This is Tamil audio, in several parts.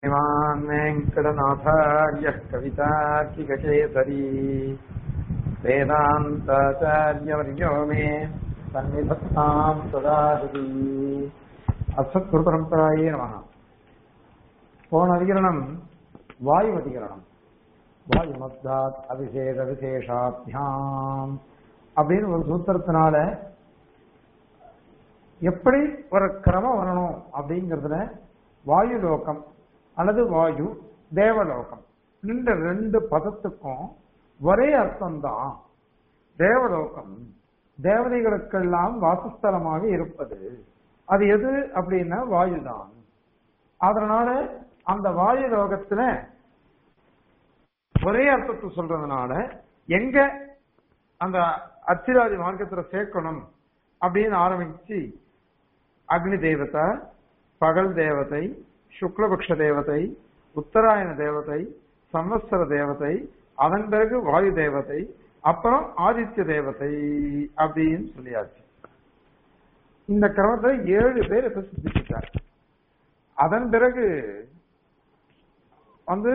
श्रीमान् वेङ्कटनाथार्यः कवितार्किककेसरी वेदान्ताचार्यवर्यो मे सन्निधत्ताम् सदा हृदि அசத்குருபரம்பராயே நம போன அதிகரணம் வாயு அதிகரணம் வாயு மத்தாத் அபிஷேக விசேஷாபியாம் அப்படின்னு ஒரு சூத்திரத்தினால எப்படி ஒரு கிரமம் வரணும் அப்படிங்கறதுல வாயு லோகம் அல்லது வாயு தேவலோகம் இந்த ரெண்டு பதத்துக்கும் ஒரே அர்த்தம்தான் தேவலோகம் தேவதைகளுக்கெல்லாம் வாசஸ்தலமாக இருப்பது அது எது அப்படின்னா வாயுதான் அதனால அந்த வாயு லோகத்துல ஒரே அர்த்தத்தை சொல்றதுனால எங்க அந்த அச்சிராதி மார்க்கத்துல சேர்க்கணும் அப்படின்னு ஆரம்பிச்சு அக்னி தேவதை பகல் தேவதை சுக்லபக்ஷ தேவதை உத்தராயண தேவதை சம்வத்சர தேவதை அதன் பிறகு வாயு தேவதை அப்புறம் ஆதித்ய தேவதை அப்படின்னு சொல்லியாச்சு இந்த கிரமத்தை ஏழு பேர் இப்ப சித்திச்சிட்டார் அதன் பிறகு வந்து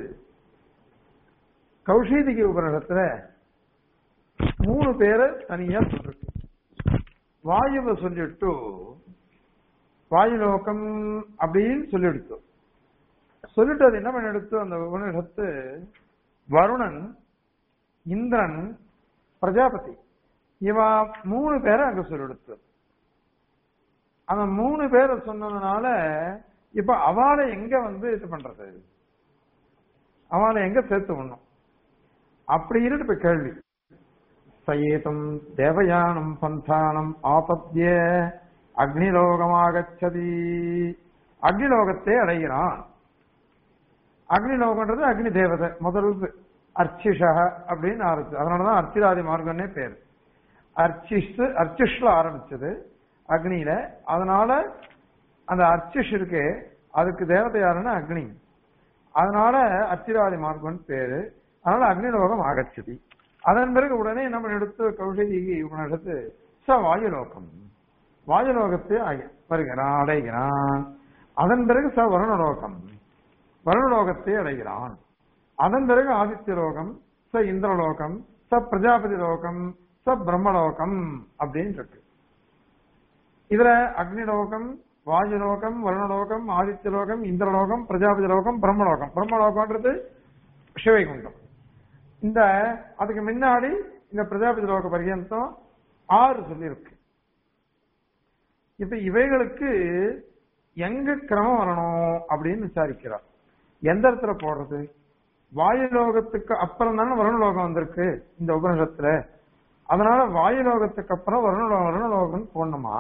கௌஷீதிகி உபநிடத்துல மூணு பேரை தனியா சொல்லிருக்கு வாயுவை சொல்லிட்டு வாயு லோகம் அப்படின்னு சொல்லிடுத்து சொல்லிட்டு அது என்ன பண்ணி எடுத்து அந்த உபநிடத்து வருணன் இந்திரன் பிரஜாபதி இவா மூணு பேரை அங்க சொல்லிடுத்து அந்த மூணு பேரை சொன்னதுனால இப்ப அவளை எங்க வந்து இது பண்றது அவளை எங்க சேர்த்து பண்ணும் அப்படின்னு இப்ப கேள்வி சயேதம் தேவயானம் பந்தானம் ஆபத்திய அக்னிலோகமாகச்சதி அக்னிலோகத்தை அடைகிறான் அக்னிலோகன்றது அக்னி தேவதை முதல் அர்ச்சிஷ அப்படின்னு ஆரம்பிச்சு அதனாலதான் அர்ச்சிராதி மார்க்கம்னே பேர் அர்ச்சிஷ் அர்ச்சிஷ்ல ஆரம்பிச்சது அக்னியில அதனால அந்த அர்ச்சிஷ் இருக்கு அதுக்கு தேவதை யாருன்னா அக்னி அதனால அச்சிராதி மார்க்கம்னு பேரு அதனால அக்னிலோகம் ஆகச்சதி அதன் பிறகு உடனே நம்ம எடுத்து கௌஷதி எடுத்து ச வாயுலோகம் வாயுலோகத்தை வருகிறான் அடைகிறான் அதன் பிறகு ச வருணலோகம் வருணலோகத்தை அடைகிறான் அதன் பிறகு ஆதித்ய லோகம் ச இந்திரலோகம் ச பிரஜாபதி லோகம் ச பிரம்மலோகம் அப்படின்னு இருக்கு இதுல அக்னிலோகம் வாயுலோகம் வருணலோகம் ஆதித்ய லோகம் இந்திரலோகம் பிரஜாபதி லோகம் பிரம்மலோகம் பிரம்மலோகம்ன்றது சிவைகுண்டம் இந்த அதுக்கு முன்னாடி இந்த பிரஜாபதி லோக பர்யந்தம் ஆறு சொல்லியிருக்கு இப்ப இவைகளுக்கு எங்க கிரமம் வரணும் அப்படின்னு விசாரிக்கிறார் எந்த இடத்துல போடுறது வாயு லோகத்துக்கு அப்புறம் தானே வருணலோகம் வந்திருக்கு இந்த உபநிஷத்துல அதனால வாயு லோகத்துக்கு அப்புறம் வருணலோகம் வருணலோகம் போடணுமா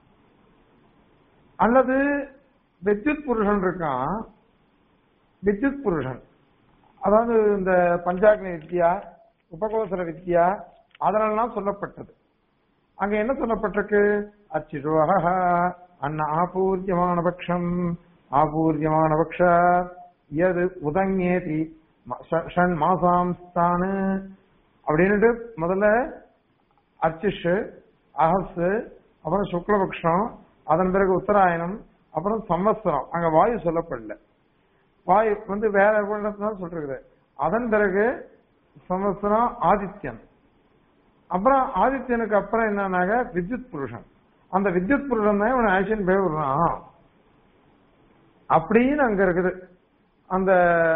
அல்லது வித்யுத் புருஷன் இருக்கான் வித்யுத் புருஷன் அதாவது இந்த பஞ்சாக்னி வித்யா உபகோசர வித்யா அதெல்லாம் சொல்லப்பட்டது அங்க என்ன சொல்லப்பட்டிருக்கு அச்சிரோக அன்ன ஆபூர்யமான பட்சம் ஆபூர்யமான பக்ஷ எது உதங்கேதி ஷண் மாசாம் ஸ்தானு அப்படின்னுட்டு முதல்ல அர்ச்சிஷ் அகஸ் அப்புறம் சுக்லபக்ஷம் அதன் பிறகு உத்தராயணம் அப்புறம் சம்வத்சரம் அங்க வாயு சொல்லப்படல வாயு வந்து வேற தான் சொல்றது அதன் பிறகு சம்வத்சரம் ஆதித்யன் அப்புறம் ஆதித்யனுக்கு அப்புறம் என்னன்னாக வித்யுத் புருஷன் அந்த வித்யுத் புருஷன் தான் இவன் ஆக்ஷன் போய் விடுறான் அப்படின்னு அங்க இருக்குது அந்த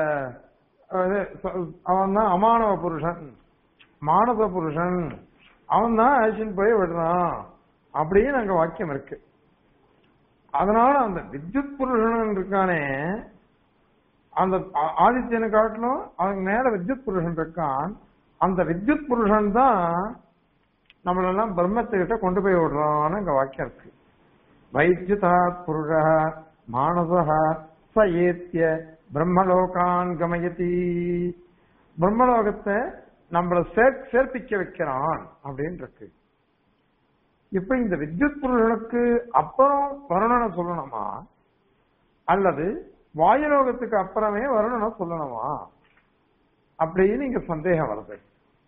அவன் தான் அமானவ புருஷன் மானவ புருஷன் அவன் தான் ஆக்ஷன் போய் விடுறான் அப்படின்னு அங்க வாக்கியம் இருக்கு அதனால அந்த வித்யுத் புருஷன் இருக்கானே அந்த ஆதித்யனை காட்டிலும் அவன் மேல வித்யுத் புருஷன் இருக்கான் அந்த வித்யுத் புருஷன் தான் நம்மளெல்லாம் பிரம்மத்துக்கிட்ட கொண்டு போய் விடுறான்னு அங்க வாக்கியம் இருக்கு வைத்யுதா புருஷ மானச ச ஏத்திய பிரம்மலோகான் கமயதி பிரம்மலோகத்தை நம்மள சேர் சேர்ப்பிக்க வைக்கிறான் அப்படின்னு இருக்கு இப்ப இந்த வித்யுத் புருஷனுக்கு அப்புறம் வருணனை சொல்லணுமா அல்லது வாயுலோகத்துக்கு அப்புறமே வருணனை சொல்லணுமா அப்படின்னு இங்க சந்தேகம் வருது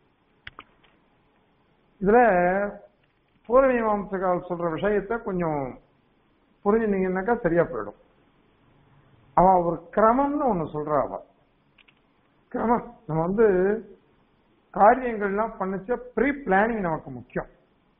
இதுல பூர்வீமாம்சகால் சொல்ற விஷயத்த கொஞ்சம் புரிஞ்சுனீங்கன்னாக்கா சரியா போயிடும் அவ ஒரு கிரமம்னு ஒண்ணு சொல்றா அவ கிரமம் நம்ம வந்து காரியங்கள்லாம் பண்ணிச்ச ப்ரீ பிளானிங் நமக்கு முக்கியம்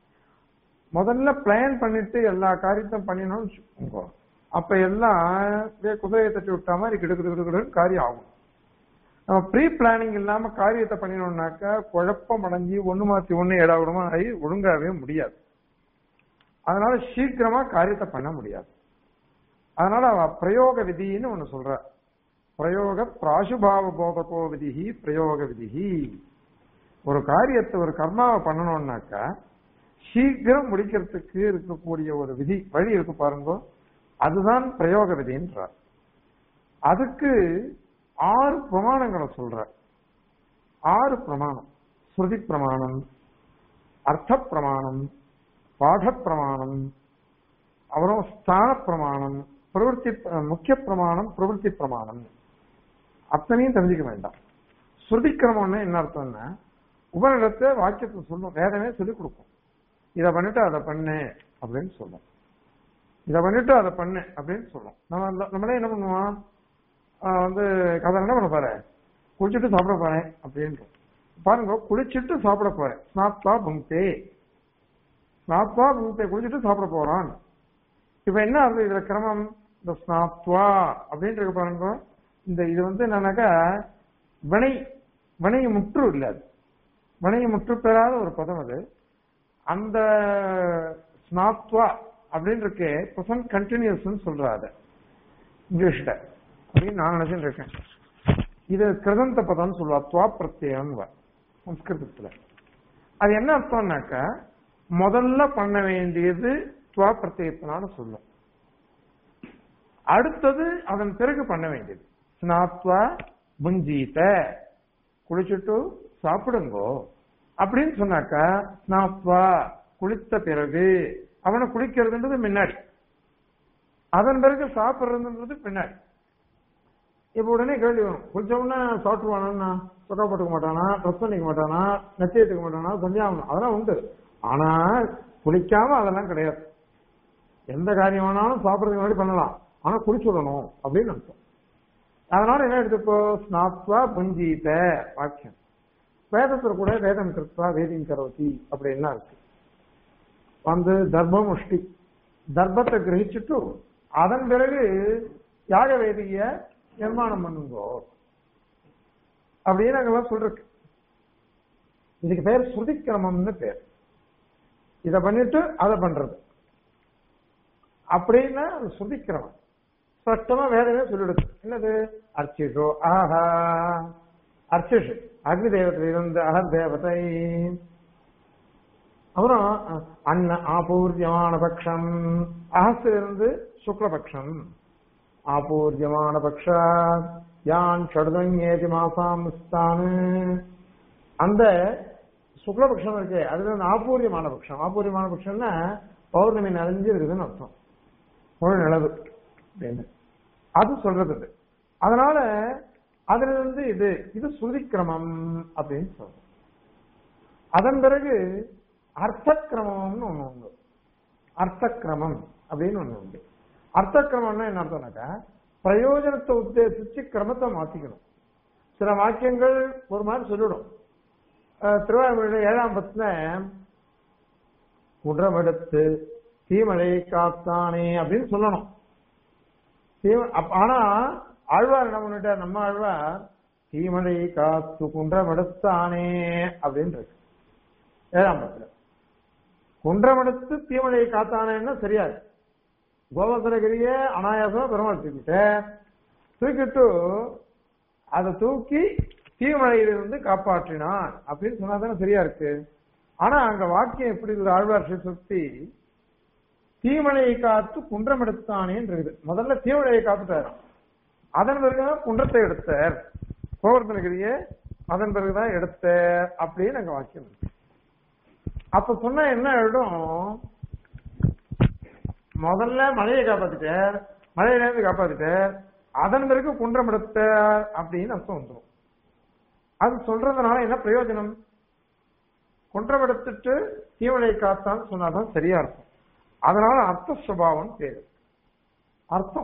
முதல்ல பிளான் பண்ணிட்டு எல்லா காரியத்தையும் பண்ணினோம்னு வச்சுக்கோங்க அப்ப எல்லாம் அப்படியே குதிரையை தட்டி விட்டா மாதிரி கிடு கிடு கிடு கிடுன்னு காரியம் ஆகும் நம்ம ப்ரீ பிளானிங் இல்லாம காரியத்தை பண்ணினோம்னாக்கா குழப்பம் அடைஞ்சு ஒண்ணு மாத்தி ஒண்ணு ஏடாவிடமா ஆகி ஒழுங்காவே முடியாது அதனால சீக்கிரமா காரியத்தை பண்ண முடியாது அதனால அவ பிரயோக விதின்னு ஒண்ணு சொல்ற பிரயோக பிராசுபாவ போதகோ விதிஹி பிரயோக விதிஹி ஒரு காரியத்தை ஒரு கர்மாவை பண்ணணும்னாக்கா சீக்கிரம் முடிக்கிறதுக்கு இருக்கக்கூடிய ஒரு விதி வழி இருக்கு பாருங்க அதுதான் பிரயோக விதின்றார் அதுக்கு ஆறு பிரமாணங்களை சொல்ற ஆறு பிரமாணம் ஸ்ருதி பிரமாணம் அர்த்த பிரமாணம் பாட பிரமாணம் அப்புறம் ஸ்தான பிரமாணம் பிரவருத்தி முக்கிய பிரமாணம் பிரவருத்தி பிரமாணம் அத்தனையும் தெரிஞ்சுக்க வேண்டாம் ஸ்ருதி கிரமம்னு என்ன அர்த்தம்னா உபனிடத்தை வாக்கியத்தை சொல்லும் வேதமே சொல்லிக் கொடுக்கும் இதை பண்ணிட்டு அதை பண்ணு அப்படின்னு சொல்லும் இதை பண்ணிட்டு அதை பண்ணு அப்படின்னு சொல்லும் நம்ம நம்மளே என்ன பண்ணுவோம் ஆஹ் வந்து கதை என்ன பண்ண போறேன் குளிச்சுட்டு சாப்பிட போறேன் அப்படின்றோம் பாருங்க குளிச்சுட்டு சாப்பிட போறேன் ஸ்நாப்தா புங்தே ஸ்நாப்தா புங்தே குளிச்சுட்டு சாப்பிட போறான் இப்ப என்ன ஆகுது இதுல கிரமம் இந்த ஸ்நாப்துவா அப்படின்னு இருக்கு பாருங்க இந்த இது வந்து என்னன்னாக்கா வினை வினை முற்று இல்ல அது வினை முற்று பெறாத ஒரு பதம் அது அந்த ஸ்நாத்வா அப்படின்னு இருக்கு ப்ரெசன்ட் கண்டினியூஸ் சொல்றா அத இங்கிலீஷ்ல அப்படின்னு நான் நினைச்சுட்டு இருக்கேன் இது கிருதந்த பதம்னு சொல்லுவா துவா பிரத்யம் சம்ஸ்கிருதத்துல அது என்ன அர்த்தம்னாக்கா முதல்ல பண்ண வேண்டியது துவா பிரத்யத்தினால சொல்லும் அடுத்தது அதன் பிறகு பண்ண வேண்டியது ஸ்நாத்வா புஞ்சீத குளிச்சுட்டு சாப்பிடுங்கோ அப்படின்னு சொன்னாக்கா ஸ்நாத்வா குளித்த பிறகு அவனை குளிக்கிறதுன்றது முன்னாடி அதன் பிறகு சாப்பிடுறதுன்றது பின்னாடி இப்ப உடனே கேள்வி வரும் குளிச்ச உடனே சாப்பிட்டுருவானா சொட்டா போட்டுக்க மாட்டானா ட்ரெஸ் பண்ணிக்க மாட்டானா நெத்தி எடுத்துக்க மாட்டானா சந்தியாகணும் அதெல்லாம் உண்டு ஆனா குளிக்காம அதெல்லாம் கிடையாது எந்த காரியம் வேணாலும் சாப்பிடறதுக்கு முன்னாடி பண்ணலாம் ஆனா குளிச்சுடணும் அப்படின்னு அர்த்தம் அதனால என்ன எடுத்துக்கோ ஸ்நாத்வா புஞ்சீத வாக்கியம் வேதத்துல கூட வேதம் கிருத்வா வேதியும் கரோதி அப்படின்லாம் இருக்கு வந்து தர்ப்பம் முஷ்டி தர்ப்பத்தை கிரகிச்சுட்டு அதன் பிறகு யாக வேதிய நிர்மாணம் பண்ணுங்கோ அப்படின்னு அங்கெல்லாம் சொல்றேன் இதுக்கு பேர் ஸ்ருதிக்கிரமம்னு பேர் இத பண்ணிட்டு அதை பண்றது அப்படின்னா அது ஸ்ருதிக்கிரமம் ஸ்பஷ்டமா வேதமே சொல்லிடுது என்னது அர்ச்சிஷோ ஆஹா அர்ச்சிஷு அக்னி தேவதையிலிருந்து அகர் தேவதை அப்புறம் அன்ன ஆபூர்யமான பட்சம் அகசிலிருந்து சுக்லபக்ஷம் ஆபூர்யமான பக்ஷா யான் ஷடுதங்கேதி மாசாம் ஸ்தானு அந்த சுக்லபக்ஷம் இருக்கு அதுல வந்து ஆபூர்யமான பட்சம் ஆபூர்யமான பட்சம்னா பௌர்ணமி நிறைஞ்சு இருக்குதுன்னு அர்த்தம் முழு நிலவு அப்படின்னு அது சொல்றது இது. அதனால அதுல இருந்து இது இது ஸ்ருதிக்கிரமம் அப்படின்னு சொல்றோம் அதன் பிறகு அர்த்தக்கிரமம்னு ஒண்ணு உண்டு அர்த்தக்கிரமம் அப்படின்னு ஒண்ணு உண்டு அர்த்தக்கிரமம்னா என்ன அர்த்தம்னாக்கா பிரயோஜனத்தை உத்தேசிச்சு கிரமத்தை மாத்திக்கணும் சில வாக்கியங்கள் ஒரு மாதிரி சொல்லிடும் அஹ் திருவாரூரில் ஏழாம் பத்துல குன்றமெடுத்து தீமழை காத்தானே அப்படின்னு சொல்லணும் தீம- அப்ப- ஆனா ஆழ்வார் என்ன பண்ணிட்டார் நம்ம ஆழ்வார் தீமழை காத்து குன்றமெடுத்தானே அப்படின்னு இருக்கு ஏழாம் பத்துல குன்றமெடுத்து தீமழை காத்தானேன்னா சரியாது கோவர்தனகிரிய அனாயாசமா பெருமாள் தூக்கிட்ட தூக்கிட்டு அதை தூக்கி தீமழையிலிருந்து காப்பாற்றினான் அப்படின்னு சொன்னாதானே சரியா இருக்கு ஆனா அங்க வாக்கியம் எப்படி இருக்குது ஆழ்வார் சுத்தி தீமழையை காத்து குன்றம் எடுத்தானேன்னு இருக்குது முதல்ல தீமழையை காத்துட்டாரு அதன் பிறகுதான் குன்றத்தை எடுத்தார் கோவர்தனகிரிய அதன் பிறகுதான் எடுத்தார் அப்படின்னு அங்க வாக்கியம் இருக்கு அப்ப சொன்னா என்ன ஆயிடும் முதல்ல மழையை காப்பாத்திட்டார் மழையில இருந்து காப்பாத்திட்டார் அதன் பிறகு குன்றம் எடுத்தார் அப்படின்னு அர்த்தம் வந்துடும் அது சொல்றதுனால என்ன பிரயோஜனம் குன்றம் எடுத்துட்டு தீவனை காத்தான்னு சொன்னாதான் சரியா இருக்கும் அதனால அர்த்த சுபாவம் பேரு அர்த்தம்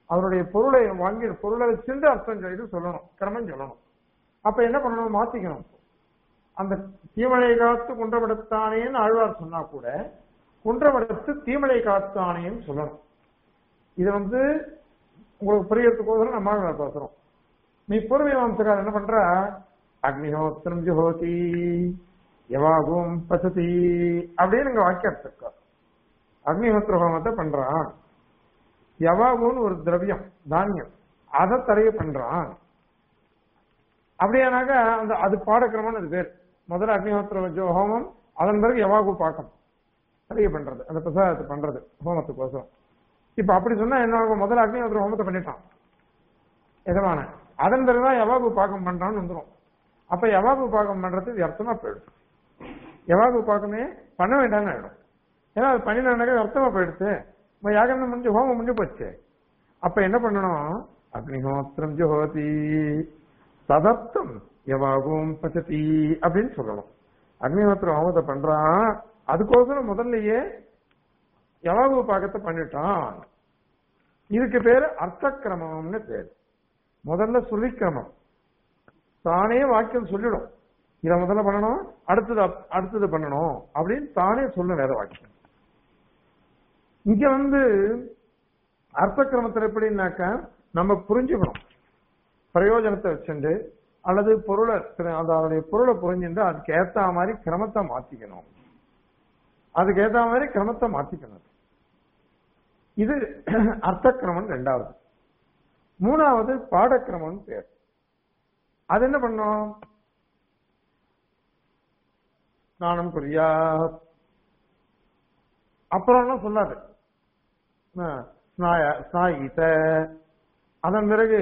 அவருடைய பொருளை வாங்கி பொருளை வச்சிருந்து அர்த்தம் சொல்லி சொல்லணும் கிரமம் சொல்லணும் அப்ப என்ன பண்ணணும் மாத்திக்கணும் அந்த தீமழை காத்து குன்றவிடத்தானேன்னு ஆழ்வார் சொன்னா கூட குன்றவிடத்து தீமழை காத்தானேன்னு சொல்லணும் இது வந்து உங்களுக்கு புரியறதுக்கோசரம் நம்ம பேசுறோம் நீ பூர்வ வம்சக்காரர் என்ன பண்ற அக்னிஹோத்திரம் ஜுஹோதி யவாகும் பசதி அப்படின்னு இங்க வாக்கியத்துக்கா அக்னிஹோத்திர ஹோமத்தை பண்றான் யவாகுன்னு ஒரு திரவியம் தானியம் அதை தடைய பண்றான் அப்படியானாக்க அந்த அது பாடக்கிரமம்னு அது பேர் முதல்ல அக்னிஹோத்திர ஜோ- ஹோமம் அதன் பிறகு யவாகு பாக்கம் தடைய பண்றது அந்த பிரசாதத்தை பண்றது ஹோமத்துக்கோசரம் இப்ப அப்படி சொன்னா என்ன ஆகும் முதல்ல அக்னிஹோத்திர ஹோமத்தை பண்ணிட்டான் எதமான அதன் பிறகுதான் யவாகு பாகம் பண்றான்னு வந்துரும் அப்ப யவாகு பாகம் பண்றது வியர்த்தமா போயிடுது யவாகு பாகமே பண்ண வேண்டாம்னு ஆயிடும் ஏன்னா அது பண்ணினாக்க வியர்த்தமா போயிடுச்சு இப்ப யாகம் முடிஞ்சு ஹோமம் முடிஞ்சு போச்சு அப்ப என்ன பண்ணணும் அக்னிஹோத்திரம் ஜோதி ததர்த்தம் யவாகும் பசதி அப்படின்னு சொல்லணும் அக்னிஹோத்திரம் ஹோமத்தை பண்றான் அதுக்கோசரம் முதல்லயே யவாகு பாகத்தை பண்ணிட்டான் இதுக்கு பேரு அர்த்தக்கிரமம்னு பேரு முதல்ல சொல்லிக்கிரமம் தானே வாக்கியம் சொல்லிடும் இத முதல்ல பண்ணணும் அடுத்தது அப்- அடுத்தது பண்ணணும் அப்படின்னு தானே சொல்லும் வேத வாக்கியம் இங்க வந்து அர்த்த கிரமத்தில் எப்படின்னாக்க நம்ம புரிஞ்சுக்கணும் பிரயோஜனத்தை வச்சுண்டு அல்லது பொருளை திரு- அதனுடைய பொருளை புரிஞ்சுட்டு அதுக்கு ஏத்த மாதிரி கிரமத்தை மாத்திக்கணும் அதுக்கு ஏத்த மாதிரி கிரமத்தை மாத்திக்கணும் இது அர்த்த கிரமம் ரெண்டாவது மூணாவது பாடக்கிரமம்னு பேர் அது என்ன பண்ணோம் ஸ்நானம் புரியா அப்புறம்லாம் சொல்லாது ஆஹ், ஸ்நாய ஸ்நாயித அதன் பிறகு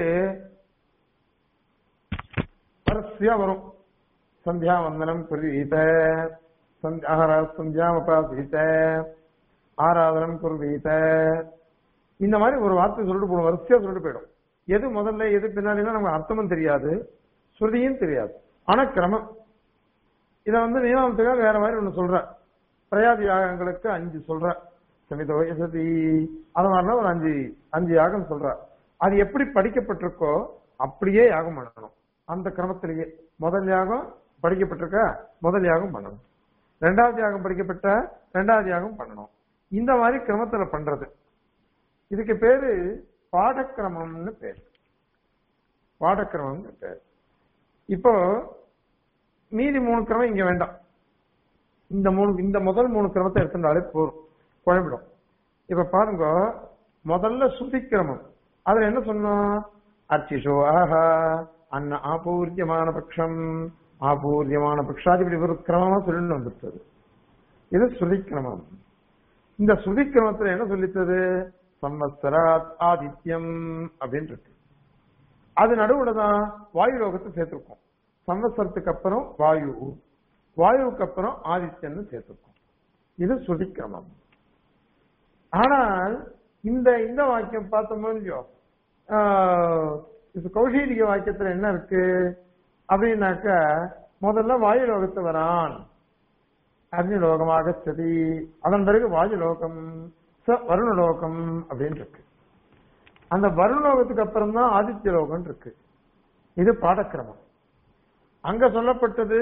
வரிசையா வரும் சந்தியா வந்தனம் குர்வீத சந்தியாமபாசீத ஆராதனம் குர்வீத இந்த மாதிரி ஒரு வார்த்தை சொல்லிட்டு போடும் வரிசையா சொல்லிட்டு போயிடும் எது முதல்ல எது பின்னாடினா நமக்கு அர்த்தமும் தெரியாது ஸ்ருதியும் தெரியாது ஆனா கிரமம் இத வந்து நியமனத்துக்காக வேற மாதிரி ஒண்ணு சொல்ற பிரயாதி யாகங்களுக்கு அஞ்சு சொல்ற சமித வயசதி அது மாதிரிலாம் ஒரு அஞ்சு அஞ்சு யாகம் சொல்ற அது எப்படி படிக்கப்பட்டிருக்கோ அப்படியே யாகம் பண்ணணும் அந்த கிரமத்திலேயே முதல் யாகம் படிக்கப்பட்டிருக்க முதல் யாகம் பண்ணணும் ரெண்டாவது யாகம் படிக்கப்பட்ட ரெண்டாவது யாகம் பண்ணணும் இந்த மாதிரி கிரமத்துல பண்றது இதுக்கு பேரு பாடக்கிரமம்னு பேர் பாடக்கிரமம்னு பேர் இப்போ மீதி மூணு கிரமம் இங்க வேண்டாம் இந்த மூணு இந்த முதல் மூணு கிரமத்தை எடுத்துட்டாலே போதும் குழம்பிடும் இப்ப பாருங்க முதல்ல சுத்தி கிரமம் அதுல என்ன சொன்னோம் அர்ச்சிஷோ ஆஹா அன்ன ஆபூர்யமான பட்சம் ஆபூர்யமான பட்சாதிபதி ஒரு கிரமமா சொல்லி வந்துருத்தது இது ஸ்ருதி கிரமம் இந்த ஸ்ருதி கிரமத்துல என்ன சொல்லித்தது சம்வத்சராத் ஆதித்யம் அப்படின்னு இருக்கு அது நடுவுல தான் வாயு லோகத்தை சேர்த்திருக்கோம் சம்வத்சரத்துக்கு அப்புறம் வாயு வாயுவுக்கு அப்புறம் ஆதித்யன்னு சேர்த்திருக்கோம் இது ஸ்ருதி கிரமம் ஆனால் இந்த இந்த வாக்கியம் பார்த்தோமோ இல்லையோ ஆஹ், இது கௌஷீலிக வாக்கியத்துல என்ன இருக்கு அப்படின்னாக்க முதல்ல வாயு லோகத்து வரான் அக்னி லோகமாக சதி அதன் பிறகு வாயு லோகம் ச வருண லோகம் அப்படின்னு இருக்கு அந்த வருண லோகத்துக்கு அப்புறம் தான் ஆதித்ய லோகம் இருக்கு இது பாடக்கிரமம் அங்க சொல்லப்பட்டது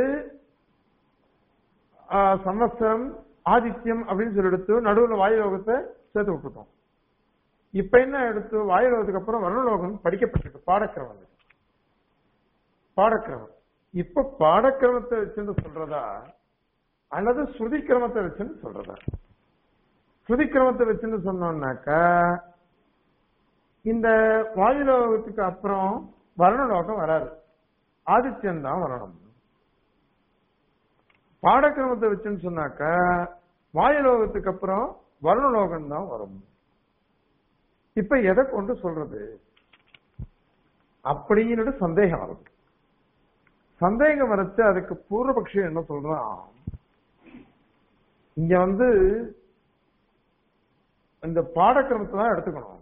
ஆஹ், சம்வத்சரம் ஆதித்யம் அப்படின்னு சொல்லி எடுத்து நடுவுல வாயு லோகத்தை சேர்த்து விட்டுட்டோம் இப்ப என்ன எடுத்து வாயு லோகத்துக்கு அப்புறம் வருண லோகம் படிக்கப்பட்டிருக்கு பாடக்கிரமம் இது. பாடக்கிரமம் இப்ப பாடக்கிரமத்தை வச்சுன்னு சொல்றதா அல்லது ஸ்ருதி கிரமத்தை வச்சுன்னு சொல்றதா ஸ்ருதி கிரமத்தை வச்சுன்னு சொன்னோம்னாக்கா இந்த வாயுலோகத்துக்கு அப்புறம் வருணலோகம் வராது ஆதித்யன் தான் வரணும் பாடக்கிரமத்தை வச்சுன்னு சொன்னாக்கா வாயுலோகத்துக்கு அப்புறம் வருணலோகம் தான் வரும் இப்ப எதை கொண்டு சொல்றது அப்படின்னு சந்தேகம் வருது சந்தேகம் வரச்சு அதுக்கு பூர்வபக்ஷி என்ன சொல்றான் இங்க வந்து இந்த பாடக்கிரமத்தை தான் எடுத்துக்கணும்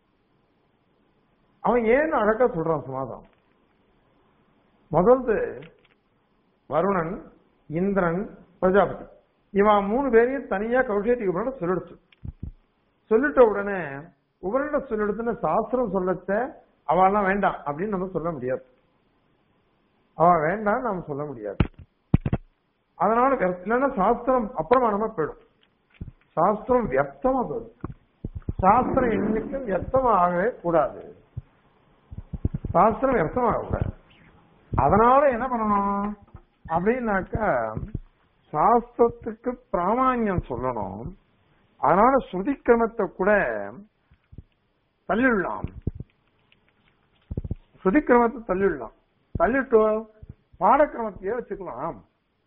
அவன் ஏன் அழகா சொல்றான் சமாதானம் முதல்து வருணன் இந்திரன் பிரஜாபதி இவன் மூணு பேரையும் தனியா கௌஷேத்திக்கு முன்னாடி சொல்லிடுச்சு சொல்லிட்ட உடனே உபரிட சொல்லிடத்துல சாஸ்திரம் சொல்லச்ச அவெல்லாம் வேண்டாம் அப்படின்னு நம்ம சொல்ல முடியாது அவ வேண்டாம் நாம சொல்ல முடியாது அதனால வியர்த்த- இல்லைன்னா சாஸ்திரம் அப்பிரமாணமா போயிடும் சாஸ்திரம் வியர்த்தமா போயிடும் சாஸ்திரம் என்னைக்கும் வியர்த்தமா ஆகவே கூடாது சாஸ்திரம் வியர்த்தமாக கூடாது அதனால என்ன பண்ணணும் அப்படின்னாக்கா சாஸ்திரத்துக்கு பிராமான்யம் சொல்லணும் அதனால ஸ்ருதி கிரமத்தை கூட தள்ளிடலாம் ஸ்ருதி கிரமத்தை தள்ளிடலாம் தள்ளிட்டு பாடக்கிரமத்தையே வச்சுக்கலாம்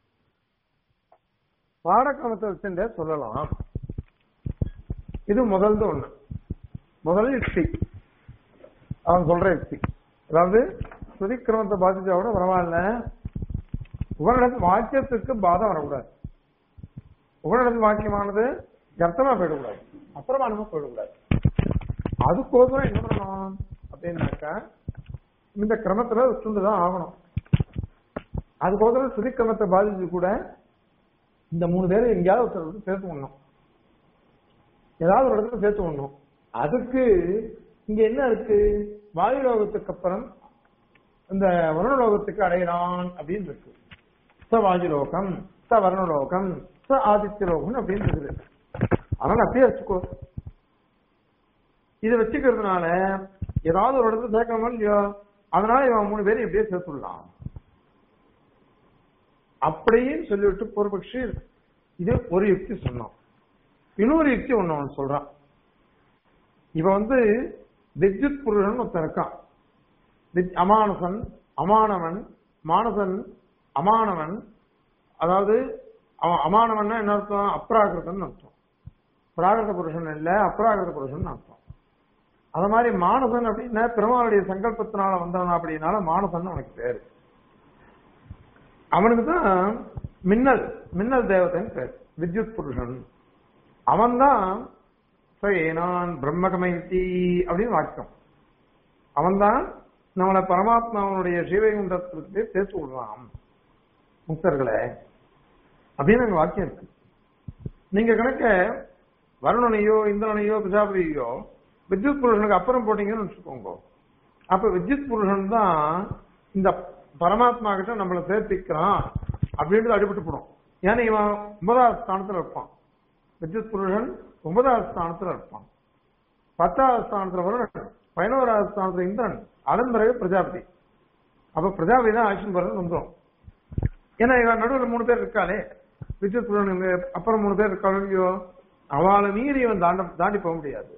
பாடக்கிரமத்தை வச்சுட்டே சொல்லலாம் இது முதல்து ஒண்ணு முதல் யுக்தி அவன் சொல்ற யுக்தி அதாவது ஸ்ருதி கிரமத்தை பாதிச்சா கூட பரவாயில்ல உபரிடத்து வாக்கியத்துக்கு பாதம் வரக்கூடாது உபரிடத்து வாக்கியமானது அர்த்தமா போயிடக்கூடாது அப்பிரமாணமா போயிடக்கூடாது அதுக்கோசரம் என்ன பண்ணணும் அப்படின்னாக்கா இந்த கிரமத்துல வச்சுதான் ஆகணும் அதுக்கோசரம் ஸ்ருதி கிரமத்தை பாதிச்சு கூட இந்த மூணு பேரை எங்கேயாவது ஒருத்தர் வந்து சேர்த்து விடணும் ஏதாவது ஒரு இடத்துல சேர்த்து விடணும் அதுக்கு இங்க என்ன இருக்கு வாயு லோகத்துக்கு அப்புறம் இந்த வருணலோகத்துக்கு அடையலாம் அப்படின்னு இருக்கு ச வாயுலோகம் ச வருணலோகம் ச ஆதித்ய லோகம் அப்படின்னு இருக்குது அதனால அப்படியே வச்சுக்கோ இதை வச்சுக்கிறதுனால ஏதாவது ஒரு இடத்துல சேர்க்கணுமோ இல்லையோ அதனால இவன் மூணு பேரும் எப்படியே சேர்த்துடலாம் அப்படின்னு சொல்லிவிட்டு பூர்வபக்ஷி இது ஒரு யுக்தி சொன்னான் இன்னொரு யுக்தி ஒண்ணு அவன் சொல்றான் இவன் வந்து வித்யுத் புருஷன் ஒருத்தன் இருக்கான் வித்- அமானசன் அமானவன் மானசன் அமானவன் அதாவது அவன் அமானவன்னா என்ன அர்த்தம் அப்ராகிருதன் அர்த்தம் பிராகிருத புருஷன் இல்ல அப்ராகிருத புருஷன் அர்த்தம் அத மாதிரி மானசன் அப்படின்னா பெருமாளுடைய சங்கல்பத்தினால வந்தவன் அப்படின்னால மானசன் அவனுக்கு பேரு அவனுக்கு தான் மின்னல் மின்னல் தேவதைன்னு பேர் வித்யுத் புருஷன் அவன்தான் நான் பிரம்மகமைத்தி அப்படின்னு வாக்கியம் அவன்தான் நம்மளை பரமாத்மாவனுடைய ஸ்ரீவைகுண்டத்திற்கு சேர்த்து விடுறான் முக்தர்களை அப்படின்னு அங்க வாக்கியம் இருக்கு நீங்க கணக்க வருணனையோ இந்திரனையோ பிரஜாபதியோ வித்யுத் புருஷனுக்கு அப்புறம் போட்டீங்கன்னு வச்சுக்கோங்க அப்ப வித்யுத் புருஷன் தான் இந்த பரமாத்மா கிட்ட நம்மளை சேர்த்திக்கிறான் அப்படின்றது அடிபட்டு போடும் ஏன்னா இவன் ஒன்பதாவது ஸ்தானத்துல இருப்பான் வித்யுத் புருஷன் ஒன்பதாவது ஸ்தானத்துல இருப்பான் பத்தாவது ஸ்தானத்துல வருணன் பதினோராவது ஸ்தானத்துல இந்திரன் அதன் பிறகு பிரஜாபதி அப்ப பிரஜாபதி தான் ஆக்ஷன் போறது வந்துடும் ஏன்னா இவன் நடுவில் மூணு பேர் இருக்காளே வித்யுத் புருஷன் இங்க அப்புறம் மூணு பேர் இருக்காளோ இல்லையோ அவளை மீறி இவன் தாண்ட தாண்டி போக முடியாது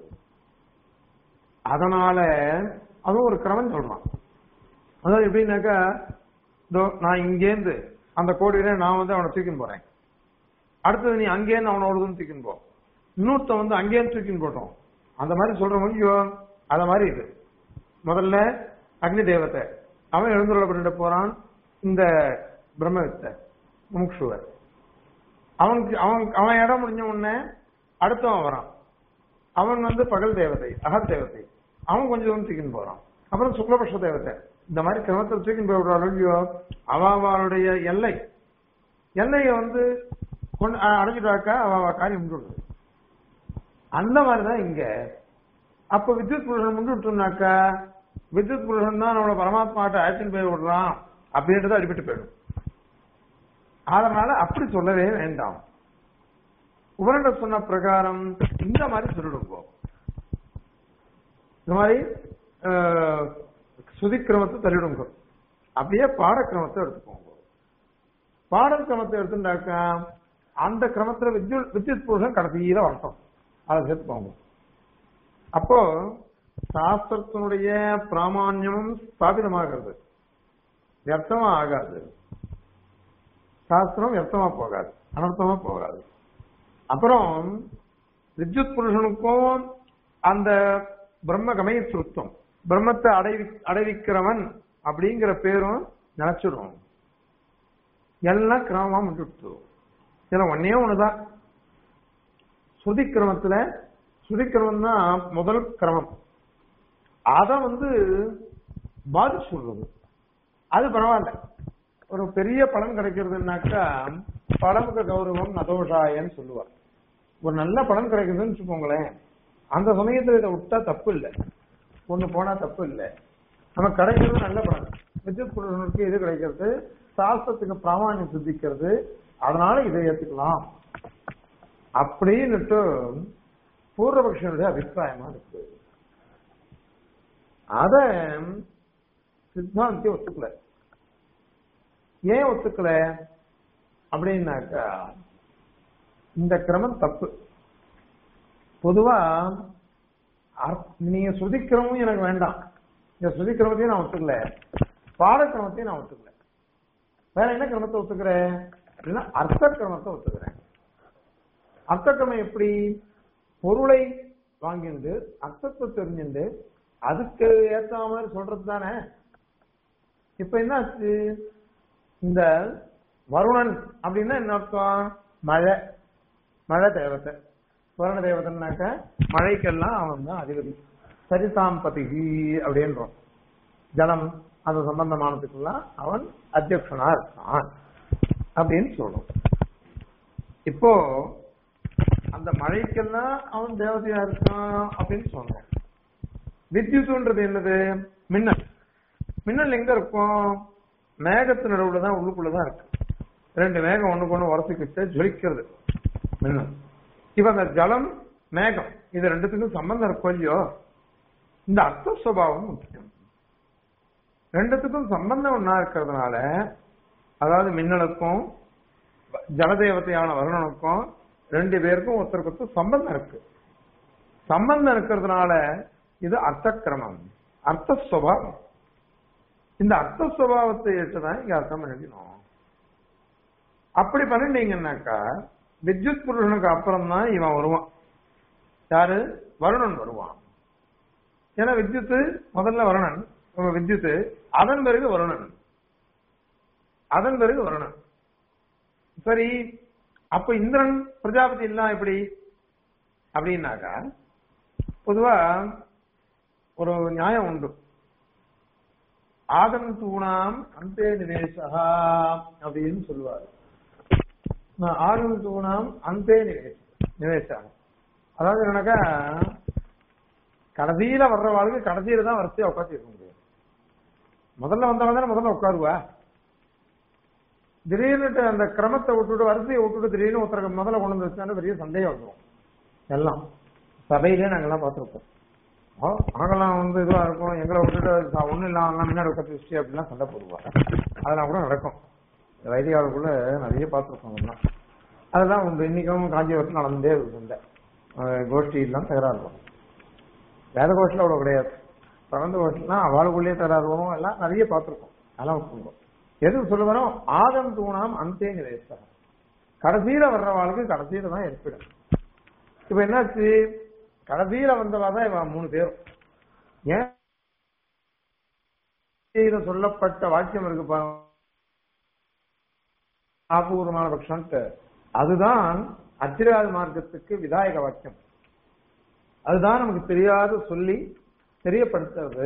அதனால அதுவும் ஒரு கிரமம் சொல்றான் அதாவது எப்படின்னாக்கா இதோ நான் இங்கேருந்து அந்த கோடியில நான் வந்து அவனை தூக்கின்னு போறேன் அடுத்தது நீ அங்கேருந்து அவனோட தூக்கின்னு போ இன்னொருத்தன் வந்து அங்கேருந்து தூக்கின்னு போட்டோம் அந்த மாதிரி சொல்ற முடியோ அத மாதிரி இது முதல்ல அக்னி தேவத்தை அவன் எழுந்துள்ள பண்ணிட்டு போறான் இந்த பிரம்மவித்தை முமுட்சுவர் அவனுக்கு அவன் அவன் இடம் முடிஞ்ச உடனே அடுத்தவன் வரான் அவன் வந்து பகல் தேவதை அகத் தேவதை அவன் கொஞ்சம் தூரம் தூக்கின்னு போறான் அப்புறம் சுக்லபக்ஷ தேவதை இந்த மாதிரி கிரமத்தில் தூக்கின்னு போய் விடுறாள் இல்லையோ அவ அவளுடைய எல்லை எல்லையை வந்து கொண்டு அ- அடைஞ்சிட்டாக்கா அவ அவ காரியம் முடிவு அந்த மாதிரிதான் இங்க அப்ப வித்யுத் புருஷன் முண்டு விட்டோம்னாக்கா வித்யுத் புருஷன் தான் நம்மள பரமாத்மாட்ட ஆக்ஷன் போய் விடுறான் அப்படின்றது அடிபட்டு போயிடும் அதனால அப்படி சொல்லவே வேண்டாம் உபரண்ட சொன்ன பிரகாரம் இந்த மாதிரி சொல்லிடுங்கோ இந்த மாதிரி அஹ், சுதிக்கிரமத்தை தள்ளிடுங்க அப்படியே பாடக்கிரமத்தை எடுத்துக்கோங்க பாடக்கிரமத்தை எடுத்துட்டாக்கா அந்த கிரமத்துல வித்யுத் வித்யுத் புருஷன் கடைசியில வரட்டும் அதை சேர்த்துக்கோங்க அப்போ சாஸ்திரத்தினுடைய பிராமான்யமும் ஸ்தாபிதமாகிறது வியர்த்தமா ஆகாது சாஸ்திரம் வியர்த்தமா போகாது அனர்த்தமா போகாது அப்புறம் வித்யுத் புருஷனுக்கும் அந்த பிரம்ம கமயத்ருத்தம் பிரம்மத்தை அடைவி அடைவிக்கிறவன் அப்படிங்கிற பேரும் நினைச்சிடும் எல்லாம் கிரமமா முடிட்டு இதுல ஒன்னே ஒண்ணுதான் ஸ்ருதி கிரமத்துல ஸ்ருதி கிரமம் தான் முதல் கிரமம் அத வந்து பாதிச்சு சொல்றது அது பரவாயில்ல ஒரு பெரிய பலன் கிடைக்கிறதுனாக்கா பலமுக கௌரவம் நதோஷாயன்னு சொல்லுவார் ஒரு நல்ல பலன் கிடைக்குதுன்னு வச்சுக்கோங்களேன் அந்த சமயத்துல இதை விட்டா தப்பு இல்லை ஒண்ணு போனா தப்பு இல்லை நமக்கு கிடைக்கிறது நல்ல பலன் வித்யுத் புருஷனுக்கு இது கிடைக்கிறது சாஸ்திரத்துக்கு பிராமணியம் சித்திக்கிறது அதனால இதை ஏத்துக்கலாம் அப்படின்னுட்டு பூர்வபக்ஷனுடைய அபிப்பிராயமா இருக்கு அத சித்தாந்தி ஒத்துக்கல ஏன் ஒத்துக்கல அப்படின்னாக்கா இந்த கிரமம் தப்பு பொதுவா அர்த்- நீங்க சுதிக்கிரமும் எனக்கு வேண்டாம் இந்த சுதிக்கிரமத்தையும் நான் ஒத்துக்கல பாடக்கிரமத்தையும் நான் ஒத்துக்கல வேற என்ன கிரமத்தை ஒத்துக்கிறேன் அப்படின்னா அர்த்த கிரமத்தை ஒத்துக்கிறேன் அர்த்த கிரமம் எப்படி பொருளை வாங்கிண்டு அர்த்தத்தை தெரிஞ்சுண்டு அதுக்கு ஏத்த மாதிரி சொல்றது தானே இப்ப என்னாச்சு இந்த வருணன் அப்படின்னா என்ன அர்த்தம் மழை மழை தேவத்தை வருண தேவதைன்னாக்க மழைக்கெல்லாம் அவன் தான் அதிபதி சரிதாம்பதி அப்படின்றோம் ஜலம் அது சம்பந்தமானதுக்கெல்லாம் அவன் அத்தியக்ஷனா இருக்கான் அப்படின்னு சொல்றோம் இப்போ அந்த மழைக்கெல்லாம் அவன் தேவதையா இருக்கான் அப்படின்னு சொல்றோம் வித்யுத்துன்றது என்னது மின்னல் மின்னல் எங்க இருக்கும் மேகத்து நடுவுல தான் உள்ளுக்குள்ளதான் இருக்கு ரெண்டு மேகம் ஒண்ணுக்கு ஒண்ணு உரசிக்கிட்டு ஜொலிக்கிறது மின்னல் இப்ப அந்த ஜலம் மேகம் இது ரெண்டுத்துக்கும் சம்பந்தம் இருக்கும் இல்லையோ இந்த அர்த்த சுபாவம் முக்கியம் ரெண்டுத்துக்கும் சம்பந்தம் ஒன்னா இருக்கிறதுனால அதாவது மின்னலுக்கும் ஜலதேவதையான வருணனுக்கும் ரெண்டு பேருக்கும் ஒருத்தருக்கு ஒருத்தர் சம்பந்தம் இருக்கு சம்பந்தம் இருக்கிறதுனால இது அர்த்த கிரமம் அர்த்த சுபாவம் இந்த அர்த்த சுபாவத்தை ஏற்றுதான் இங்க அர்த்தம் எழுதினோம் அப்படி பண்ணிட்டீங்கன்னாக்கா வித்யுத் புருஷனுக்கு அப்புறம் தான் இவன் வருவான் யாரு வருணன் வருவான் ஏன்னா வித்யுத்து முதல்ல வருணன் இவன் வித்யுத்து அதன் பிறகு வருணன் அதன் பிறகு வருணன் சரி அப்ப இந்திரன் பிரஜாபதி எல்லாம் எப்படி அப்படின்னாக்கா பொதுவா ஒரு நியாயம் உண்டு ஆதம் தூணாம் அந்தே நிவேசா அப்படின்னு சொல்லுவாரு நான் ஆகம் தூணாம் அந்தே நிவேச நிவேசா அதாவது என்னக்கா கடைசியில வர்றவாளுக்கு கடைசியில தான் வரிசையா உட்காந்து இருக்க முடியும் முதல்ல வந்தவங்க தானே முதல்ல உட்காருவா திடீர்னு அந்த கிரமத்தை விட்டுட்டு வரிசையை விட்டுட்டு திடீர்னு ஒருத்தருக்கு முதல்ல கொண்டு வந்து வச்சாலும் பெரிய சந்தேகம் வந்துடும் எல்லாம் சபையிலே நாங்கெல்லாம் பார்த்துருப்போம் ஓ நாங்கெல்லாம் வந்து இதுவா இருக்கும் எங்களை விட்டுட்டு ச- ஒண்ணும் இல்லாம முன்னாடி உட்காந்து வச்சு அப்படிலாம் சண்டை போடுவாங்க அதெல்லாம் கூட நடக்கும் வைதிகாவுக்குள்ள நிறைய பார்த்துருக்கோம் அதெல்லாம் அதெல்லாம் உண்டு இன்னைக்கும் காஞ்சிபுரத்தில் நடந்தே இருக்கு சண்டை அஹ் கோஷ்டி எல்லாம் தகராறு வரும் வேத கோஷ்டில் அவ்வளவு கிடையாது பிறந்த கோஷ்டிலாம் அவளுக்குள்ளேயே தகராறு வரும் எல்லாம் நிறைய பார்த்துருக்கோம் அதெல்லாம் விட்டுருக்கோம் எது சொல்ல வரோம் ஆதம் தூணாம் அந்தே நிவேசம் கடைசியில வர்றவாளுக்கு கடைசியில தான் ஏற்படும் இப்ப என்னாச்சு கடைசியில வந்தவா தான் இவன் மூணு பேரும் ஏன் கீதையில சொல்லப்பட்ட வாக்கியம் இருக்கு பாருங்க ஆபூர்வமான பட்சம்ட்டு அதுதான் அச்சிராத மார்க்கத்துக்கு விதாயக வாக்கியம் அதுதான் நமக்கு தெரியாத சொல்லி தெரியப்படுத்துறது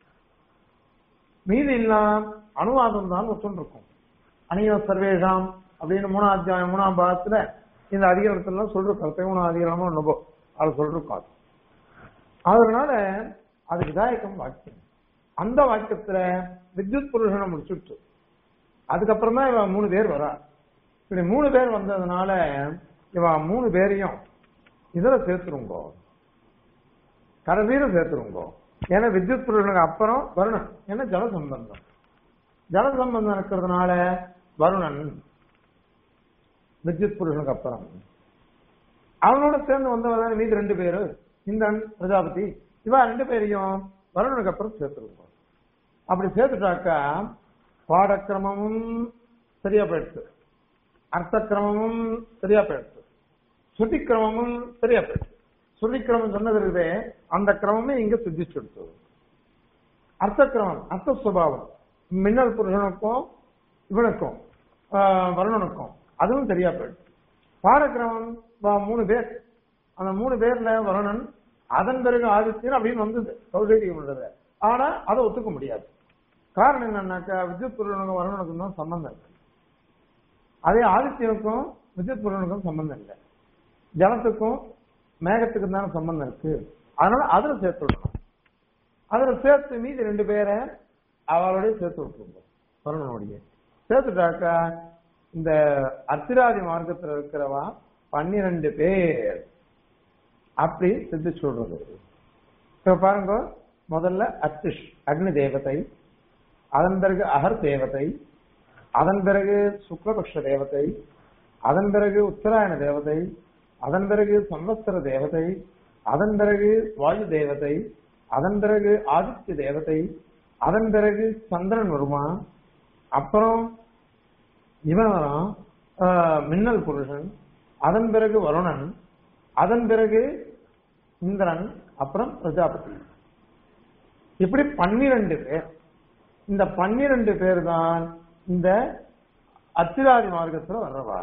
மீதி எல்லாம் அனுவாதம் தான் ஒத்துருக்கும் அணிய சர்வேஷாம் அப்படின்னு மூணாம் அத்தியாயம் மூணாம் பாகத்துல இந்த அதிகாரத்துல சொல்றோம் மூணாம் அதிகாரமும் ஒண்ணுபோ அது சொல்றோம் அது அதனால அது விதாயகம் வாக்கியம் அந்த வாக்கியத்துல வித்யுத் புருஷனை முடிச்சுட்டு அதுக்கப்புறம் தான் இவன் மூணு பேர் வரா இப்படி மூணு பேர் வந்ததுனால இவன் மூணு பேரையும் இதுல சேர்த்துருங்கோ கடைசியில சேர்த்துருங்கோ ஏன்னா வித்யுத் புருஷனுக்கு அப்புறம் வருணன் ஏன்னா ஜல சம்பந்தம் ஜல சம்பந்தம் இருக்கிறதுனால வருணன் வித்யுத் புருஷனுக்கு அப்புறம் அவனோட சேர்ந்து வந்தவன் மீது ரெண்டு பேரு இந்திரன் பிரஜாபதி இவா ரெண்டு பேரையும் வருணனுக்கு அப்புறம் சேர்த்துருவோம் அப்படி சேர்த்துட்டாக்கா பாடக்கிரமமும் சரியா போயிடுச்சு அர்த்த கிரமமும் சரியா போயிடுச்சு ஸ்ருதி கிரமமும் சரியா போயிடுச்சு ஸ்ருதி கிரமம் சொன்னது இருக்குதே அந்த கிரமமே இங்க சித்திச்சுடுச்சு அர்த்த கிரமம் அர்த்த சுபாவம் மின்னல் புருஷனுக்கும் இவனுக்கும் ஆஹ், வருணனுக்கும் அதுவும் சரியா போயிடுச்சு பாடக்கிரமம் வா- மூணு பேர் அந்த மூணு பேர்ல வருணன் அதன் பிறகு ஆதித்யன் அப்படின்னு வந்தது கௌசல்யம் உள்ளது ஆனா அதை ஒத்துக்க முடியாது காரணம் என்னன்னாக்கா வித்யுத் புருஷனுக்கும் வருணனுக்கும் தான் சம்பந்தம் இருக்கு அதே ஆதித்யனுக்கும் வித்யுத் புருஷனுக்கும் சம்பந்தம் இல்லை ஜலத்துக்கும் மேகத்துக்கு தானே சம்பந்தம் இருக்கு அதனால அதுல சேர்த்து விடணும் அதுல சேர்த்து மீதி ரெண்டு பேரை அவளோடய சேர்த்து விட்டுருங்க வருணனுடைய சேர்த்துட்டாக்கா இந்த அத்திராதி மார்க்கத்துல இருக்கிறவா பன்னிரண்டு பேர் அப்படி சித்தி சொல்றது இப்ப பாருங்க முதல்ல அத்திஷ் அக்னி தேவதை அதன் பிறகு அகர் தேவதை அதன் பிறகு சுக்லபக்ஷ தேவதை அதன் பிறகு உத்தராயண தேவதை அதன் பிறகு சம்வத்சர தேவதை அதன் பிறகு வாயு தேவதை அதன் பிறகு ஆதித்ய தேவதை அதன் பிறகு சந்திரன் வருமா அப்புறம் இவன் வரான் ஆஹ், மின்னல் புருஷன் அதன் பிறகு வருணன் அதன் பிறகு இந்திரன் அப்புறம் பிரஜாபதி இப்படி பன்னிரண்டு பேர் இந்த பன்னிரண்டு பேர் தான் இந்த அத்திராதி மார்க்கத்துல வர்றவா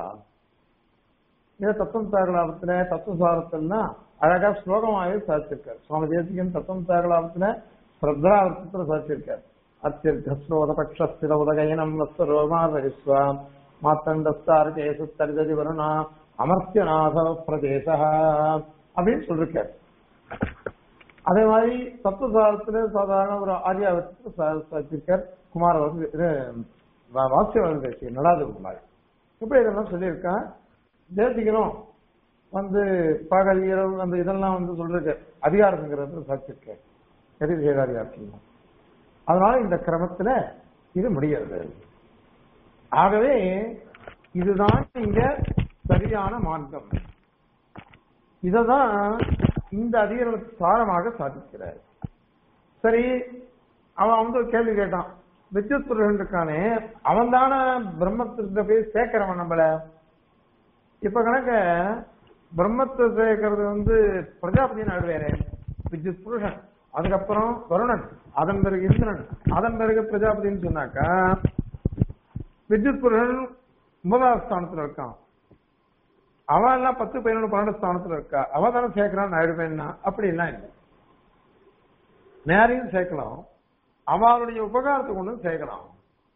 இத தத்துவம் தாகலாபத்துல தத்துவசாரத்தில்னா அழகா ஸ்லோகமாகவே சாதிச்சிருக்கார் சுவாமி தேசிகன் தத்துவம் தாகலாபத்துல ஸ்ரத்தாவர்த்தத்துல சாதிச்சிருக்கார் அத்தியர்கஸ்ரோத பக்ஷஸ்திர உதகயனம் வஸ்வரோமாரவிஸ்வாம் மாத்தண்டஸ்தாரஜேசுத்தரிததி வருணா அமர்த்தியநாத பிரதேச அப்படின்னு சொல்லிருக்கார் அதே மாதிரி தத்துவசாரத்துல சாதாரண ஒரு ஆரியாவத்துக்கு சாதிச்சிருக்கார் குமார வந்து இது வா- வாசியவர்கள் பேசி நடாது குமார் இப்படி இதெல்லாம் சொல்லியிருக்கான் தேசிகனும் வந்து பகல் இரவு அந்த இதெல்லாம் வந்து சொல்றது அதிகாரங்கிறது சாதிச்சிருக்கார் எதிர் சேகாதிகாரத்தில் அதனால இந்த கிரமத்துல இது முடிகிறது ஆகவே இதுதான் இங்க சரியான மார்க்கம் இததான் இந்த அதிகார சாரமாக சாதிக்கிறார் சரி அவன் வந்து ஒரு கேள்வி கேட்டான் வித்யுத் புருஷன் இருக்கானே அவன் தானே பிரம்மத்திட்ட போய் சேர்க்கிறவன் நம்மள இப்ப கணக்க பிரம்மத்தை சேர்க்கறது வந்து பிரஜாபதி நாடு வேற வித்யுத் புருஷன் அதுக்கப்புறம் வருணன் அதன் பிறகு இந்திரன் அதன் பிறகு பிரஜாபதின்னு சொன்னாக்கா வித்யுத் புருஷன் ஒன்பதாவது ஸ்தானத்துல இருக்கான் அவன் எல்லாம் பத்து பதினொன்று பன்னெண்டு ஸ்தானத்துல இருக்கா அவ தானே சேர்க்கிறான் ஆயிடுவேன்னா அப்படி எல்லாம் இல்லை நேரையும் சேர்க்கலாம் அவளுடைய உபகாரத்தை கொண்டு சேர்க்கலாம்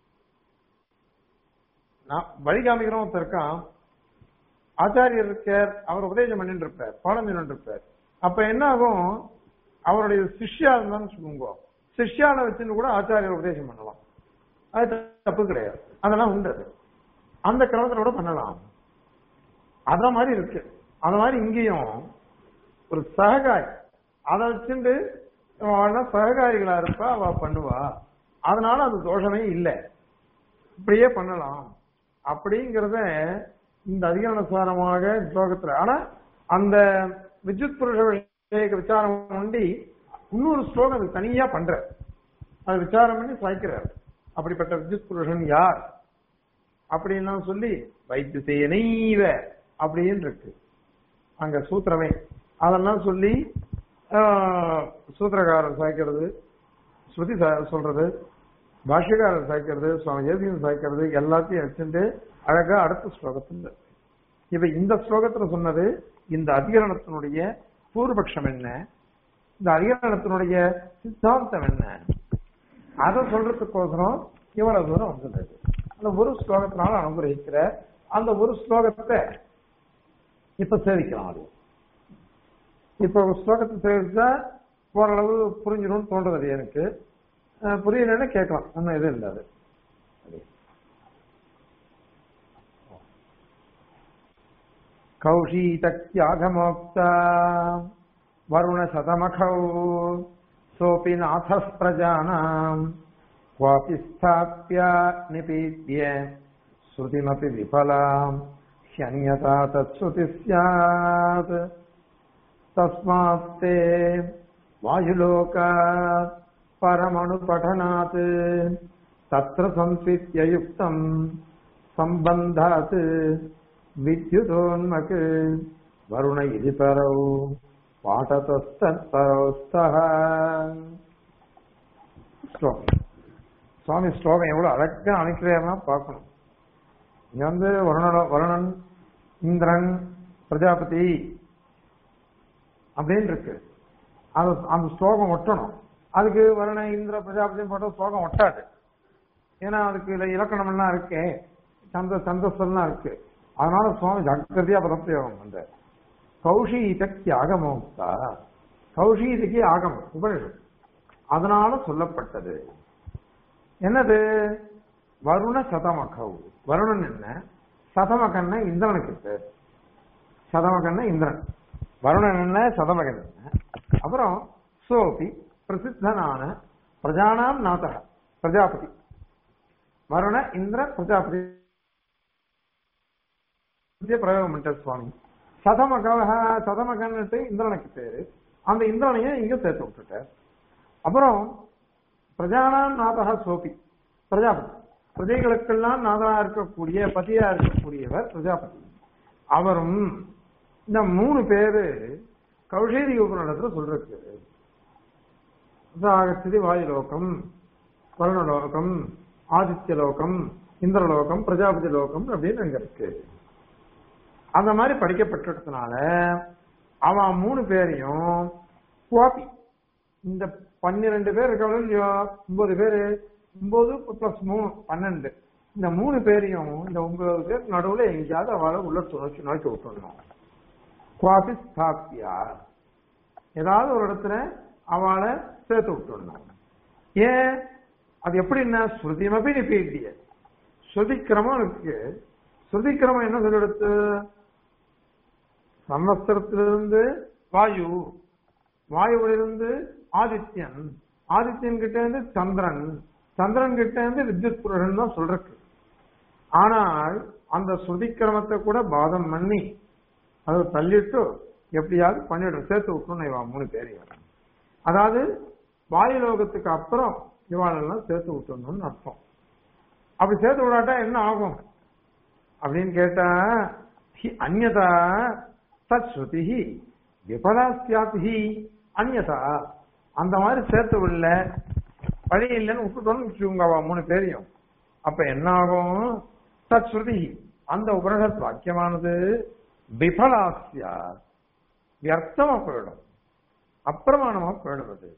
நான் வழி காமிக்கிறோம் ஒருத்தர் இருக்கான் ஆச்சாரியர் இருக்கார் அவர் உபதேசம் பண்ணிட்டு இருப்பார் பாடம் சொல்லிட்டு இருப்பார் அப்ப என்ன ஆகும் அவருடைய சிஷ்யா இருந்தான்னு சொல்லுங்க சிஷ்யால வச்சுன்னு கூட ஆச்சாரியர் உபதேசம் பண்ணலாம் அது தப்பு கிடையாது அதெல்லாம் உண்டு அது. அந்த கிரமத்துல கூட பண்ணலாம் அத மாதிரி இருக்கு அந்த மாதிரி இங்கேயும் ஒரு சககாய் அதை வச்சுட்டு அவனா சககாரிகளா இருப்பா அவ பண்ணுவா அதனால அது தோஷமே இல்லை இப்படியே பண்ணலாம் அப்படிங்கறத இந்த அதிகாரசாரமாக ஸ்லோகத்துல ஆனா அந்த வித்யுத் புருஷ விஷயக்க விசாரம் பண்ணி இன்னொரு ஸ்லோகம் அது தனியா பண்ற அது விசாரம் பண்ணி சாய்க்கிறார் அப்படிப்பட்ட வித்யுத் புருஷன் யார் அப்படின்லாம் சொல்லி வைத்தியசேனைவ அப்படின்னு இருக்கு அங்க சூத்திரமே அதெல்லாம் சொல்லி ஆஹ், சூத்திரக்காரர் சாய்க்கிறது ஸ்ருதி சா- சொல்றது பாஷ்யக்காரர் சாய்க்கிறது சுவாமி ஜெயசீன் சாய்க்கிறது எல்லாத்தையும் வச்சுட்டு அழகா அடுத்த ஸ்லோகத்துல இப்ப இந்த ஸ்லோகத்துல சொன்னது இந்த அதிகரணத்தினுடைய பூர்வபக்ஷம் என்ன இந்த அதிகரணத்தினுடைய சித்தாந்தம் என்ன அதை சொல்றதுக்கோசரம் இவ்வளவு தூரம் வந்துள்ளது அந்த ஒரு ஸ்லோகத்தினால அனுகிரகிக்கிற அந்த ஒரு ஸ்லோகத்தை இப்ப சேவிக்கலாம் அது இப்ப ஒரு ஸ்லோகத்தை சேவிச்சா ஓரளவு புரிஞ்சிடும்னு தோன்றது எனக்கு அஹ் புரியலன்னா கேட்கலாம் ஒன்றும் எதுவும் இல்லை அது கௌஷீதக்யாகமோக்தா வருணசதமखौ सोऽपि नाथः प्रजानाम् क्वापि स्थाप्य निपीड्य श्रुतिमपि विफलाम् ह्यन्यथा तत्श्रुतिः स्यात् तस्मात् ते वायुलोकात् परमणुपठनात् तत्र संस्वित्ययुक्तम् सम्बन्धात् विद्युतोन्मक् वरुण इति परौ பாடதஸ்தரோ ஸ்தः ஸ்லோகம் சுவாமி ஸ்லோகம் எவ்வளவு அழகா அமைக்கிறேன்னா பார்க்கணும் இங்க வந்து வருணன வருணன் இந்திரன் பிரஜாபதி அப்படின்னு இருக்கு அது அந்த ஸ்லோகம் ஒட்டணும் அதுக்கு வருண இந்திர பிரஜாபதி போட்ட ஸ்லோகம் ஒட்டாது ஏன்னா அதுக்கு இதுல இலக்கணம் எல்லாம் இருக்கே சந்த சந்தஸ்தெல்லாம் இருக்கு அதனால சுவாமி ஜாக்கிரதையா பதப்பிரயோகம் பண்றாரு கௌஷீதக்கு ஆகமோக்தா கௌஷீதக்கு ஆகமம் உபனிஷத் அதனால சொல்லப்பட்டது என்னது வருண சதமகவு வருணன் என்ன சதமகன்னா இந்திரனுக்கு பேர் சதமகன்னா இந்திரன் வருணன் என்ன சதமகன் என்ன அப்புறம் சோபி பிரசித்தனான பிரஜானாம் நாதக பிரஜாபதி வருண இந்திர பிரஜாபதி பிரயோகம் பண்ணிட்டார் சுவாமி சதமக சதமகன்னுட்டு இந்திரனுக்கு பேரு அந்த இந்திரனையும் இங்க சேர்த்து விட்டுட்டார் அப்புறம் பிரஜானாம் நாதக சோபி பிரஜாபதி பிரஜைகளுக்கெல்லாம் நாதா இருக்கக்கூடிய பதியா இருக்கக்கூடியவர் பிரஜாபதி அவரும் இந்த மூணு பேரு கௌஷேரி உபநிடத்துல சொல்றது ஆகஸ்தி வாயுலோகம் வருணலோகம் ஆதித்ய லோகம் இந்திரலோகம் பிரஜாபதி லோகம் அப்படின்னு அங்க இருக்கு அந்த மாதிரி படிக்கப்பட்டிருக்கிறதுனால அவன் மூணு பேரையும் குவாபி இந்த பன்னிரெண்டு பேர் இருக்காங்க இல்லையோ ஒன்பது பேரு ஒன்பது பிளஸ் மூணு பன்னெண்டு இந்த மூணு பேரையும் இந்த ஒன்பது பேர் நடுவுல எங்கேயாவது அவளை உள்ள துணைச்சு நோக்கி விட்டுடணும் குவாபி ஸ்தாபியா ஏதாவது ஒரு இடத்துல அவளை சேர்த்து விட்டுடணும் ஏன் அது எப்படின்னா ஸ்ருதிமபி நிபீட்டிய ஸ்ருதிக்கிரமம் இருக்கு ஸ்ருதிக்கிரமம் என்ன சொல்லிடுத்து சம்வஸ்திரத்திலிருந்து வாயு வாயுவிலிருந்து ஆதித்யன் ஆதித்யன் கிட்ட இருந்து சந்திரன் சந்திரன் கிட்ட இருந்து வித்யுத் புருஷன் தான் சொல்றக்கு ஆனால் அந்த ஸ்ருதிக்கிரமத்தை கூட பாதம் பண்ணி அதை தள்ளிட்டு எப்படியாவது பண்ணிட்டு சேர்த்து விட்டுணும் இவன் மூணு பேரையும் அதாவது வாயு லோகத்துக்கு அப்புறம் இவாளெல்லாம் சேர்த்து விட்டுணும்னு அர்த்தம் அப்படி சேர்த்து விடாட்டா என்ன ஆகும் அப்படின்னு கேட்டா ஹி அந்நதா தத் ஸ்ருதி விபலா சியாதி அந்நதா அந்த மாதிரி சேர்த்து விடல வழி இல்லைன்னு விட்டுட்டோம்னு வச்சுக்கோங்க அவ மூணு பேரையும் அப்ப என்ன ஆகும் தத் ஸ்ருதி அந்த உபனிஷத் வாக்கியமானது விபலாசியா வியர்த்தமா போயிடும் அப்பிரமாணமா போயிடும் அது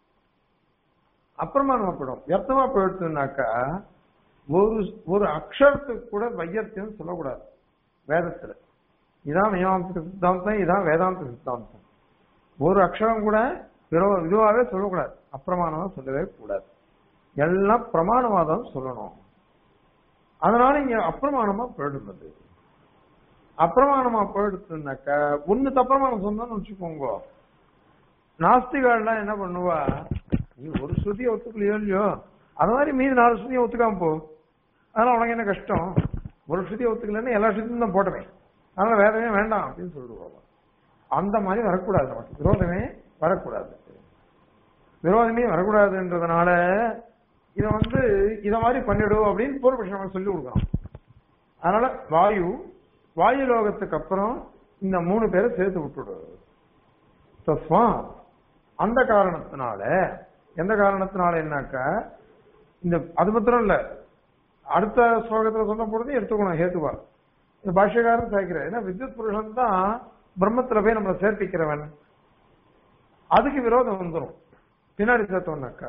அப்பிரமாணமா போயிடும் வியர்த்தமா போயிடுச்சுனாக்கா ஒரு ஒரு அக்ஷரத்துக்கு கூட வையத்தியம் சொல்லக்கூடாது வேதத்துல இதான் மீமாம்ச சித்தாந்தம் இதான் வேதாந்த சித்தாந்தம் ஒரு அக்ஷரம் கூட விரோ இதுவாகவே சொல்லக்கூடாது அப்பிரமாணமா சொல்லவே கூடாது எல்லாம் பிரமாணமா தான் சொல்லணும் அதனால இங்க அப்பிரமாணமா போயிடுறது அப்பிரமாணமா போயிடுச்சுனாக்கா ஒண்ணு தப்பிரமாணம் சொன்னோம்னு வச்சுக்கோங்க நாஸ்திகாலாம் என்ன பண்ணுவா நீ ஒரு ஸ்ருதியை ஒத்துக்கலையோ இல்லையோ அது மாதிரி மீதி நாலு ஸ்ருதியை ஒத்துக்காம போ அதனால உனக்கு என்ன கஷ்டம் ஒரு ஸ்ருதியை ஒத்துக்கலன்னு எல்லா ஸ்ருதியும் தான் போட்டவேன் அதனால வேறவே வேண்டாம் அப்படின்னு சொல்லிடுவாங்க அந்த மாதிரி வரக்கூடாது நமக்கு விரோதமே வரக்கூடாது விரோதமே வரக்கூடாதுன்றதுனால இதை வந்து இத மாதிரி பண்ணிடும் அப்படின்னு பூர்வபட்சம் நமக்கு சொல்லி கொடுக்குறோம் அதனால வாயு வாயு லோகத்துக்கு அப்புறம் இந்த மூணு பேரை சேர்த்து விட்டுடு தஸ்மா அந்த காரணத்தினால எந்த காரணத்தினால என்னாக்கா இந்த அது மாத்திரம் இல்ல அடுத்த ஸ்லோகத்துல சொன்ன பொழுது எடுத்துக்கணும் ஹேத்துவா இந்த பாஷ்யக்காரன் சேர்க்கிறார் ஏன்னா வித்யுத் புருஷன் தான் பிரம்மத்துல போய் நம்மளை சேர்ப்பிக்கிறவன் அதுக்கு விரோதம் வந்துடும் பின்னாடி சேர்த்தோம்னாக்கா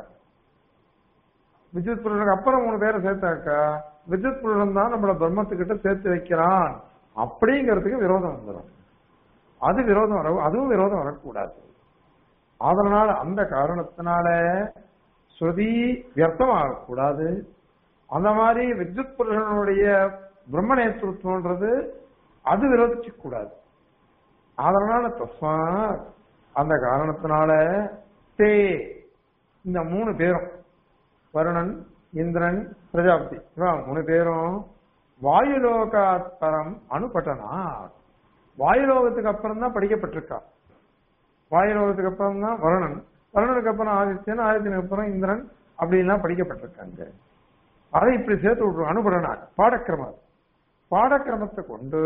வித்யுத் புருஷனுக்கு அப்புறம் மூணு பேரை சேர்த்தாக்கா வித்யுத் புருஷன் தான் நம்மள பிரம்மத்துக்கிட்ட சேர்த்து வைக்கிறான் அப்படிங்கிறதுக்கு விரோதம் வந்துடும் அது விரோதம் வர அதுவும் விரோதம் வரக்கூடாது அதனால அந்த காரணத்தினால ஸ்ருதி வியர்த்தமாகக்கூடாது அந்த மாதிரி வித்யுத் புருஷனுடைய பிரம்ம நேத்திருவம்ன்றது அது விரோதிச்சு கூடாது அதனால தஸ்மா அந்த காரணத்தினால தே இந்த மூணு பேரும் வருணன் இந்திரன் பிரஜாபதி இவன் மூணு பேரும் வாயுலோகாத்பரம் அனுபட்டனா வாயுலோகத்துக்கு அப்புறம் தான் படிக்கப்பட்டிருக்கா வாயுலோகத்துக்கு அப்புறம் தான் வருணன் வருணனுக்கு அப்புறம் ஆதித்யன் ஆதித்யனுக்கு அப்புறம் இந்திரன் அப்படின்லாம் படிக்கப்பட்டிருக்காங்க அதை இப்படி சேர்த்து விட்டுருவோம் அனுபடனா பாடக்கிரமம் பாடக்கிரமத்தை கொண்டு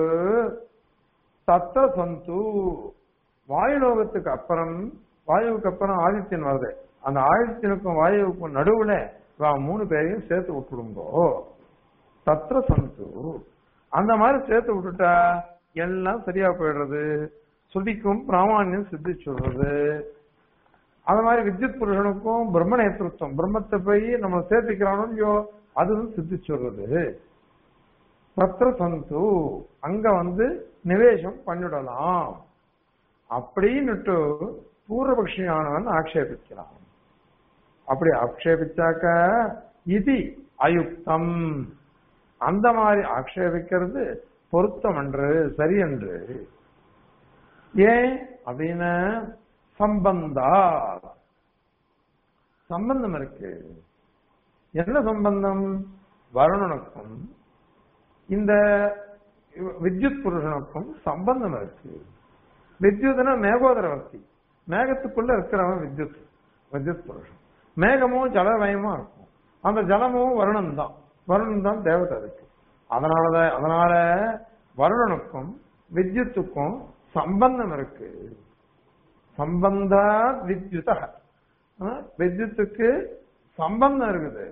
தத்த சந்து வாயுலோகத்துக்கு அப்புறம் வாயுவுக்கு அப்புறம் ஆதித்யன் வருது அந்த ஆதித்யனுக்கும் வாயுவுக்கும் நடுவுல வா மூணு பேரையும் சேர்த்து விட்டுடுங்கோ தத்திர சந்து அந்த மாதிரி சேர்த்து விட்டுட்டா எல்லாம் சரியா போயிடுறது சுதிக்கும் பிராமணியம் சித்தி சொல்றது அந்த மாதிரி வித்யுத் புருஷனுக்கும் பிரம்ம நேத்திருத்தம் பிரம்மத்தை போய் நம்ம சேர்த்துக்கிறானோ இல்லையோ அதுவும் சித்தி சொல்றது தத்திர சந்து அங்க வந்து நிவேசம் பண்ணிடலாம் அப்படின்னுட்டு பூர்வபக்ஷியானவன் ஆக்ஷேபிக்கலாம் அப்படி ஆக்ஷேபிச்சாக்க இது அயுக்தம் அந்த மாதிரி ஆக்ஷேபிக்கிறது பொருத்தம் என்று சரி என்று ஏன் அப்படின்னு சம்பந்தா சம்பந்தம் இருக்கு என்ன சம்பந்தம் வருணனுக்கும் இந்த வித்யுத் புருஷனுக்கும் சம்பந்தம் இருக்கு வித்யுத்னா மேகோதரவர்த்தி மேகத்துக்குள்ள இருக்கிறவன் வித்யுத் வித்யுத் புருஷன் மேகமும் ஜலமயமா இருக்கும் அந்த ஜலமும் வருணன் தான் வருணன் தான் தேவதை இருக்கு அதனாலதான் அதனால வருணனுக்கும் வித்யுத்துக்கும் சம்பந்தம் இருக்கு சம்பந்தா வித்யுத வித்யுத்துக்கு சம்பந்தம் இருக்குது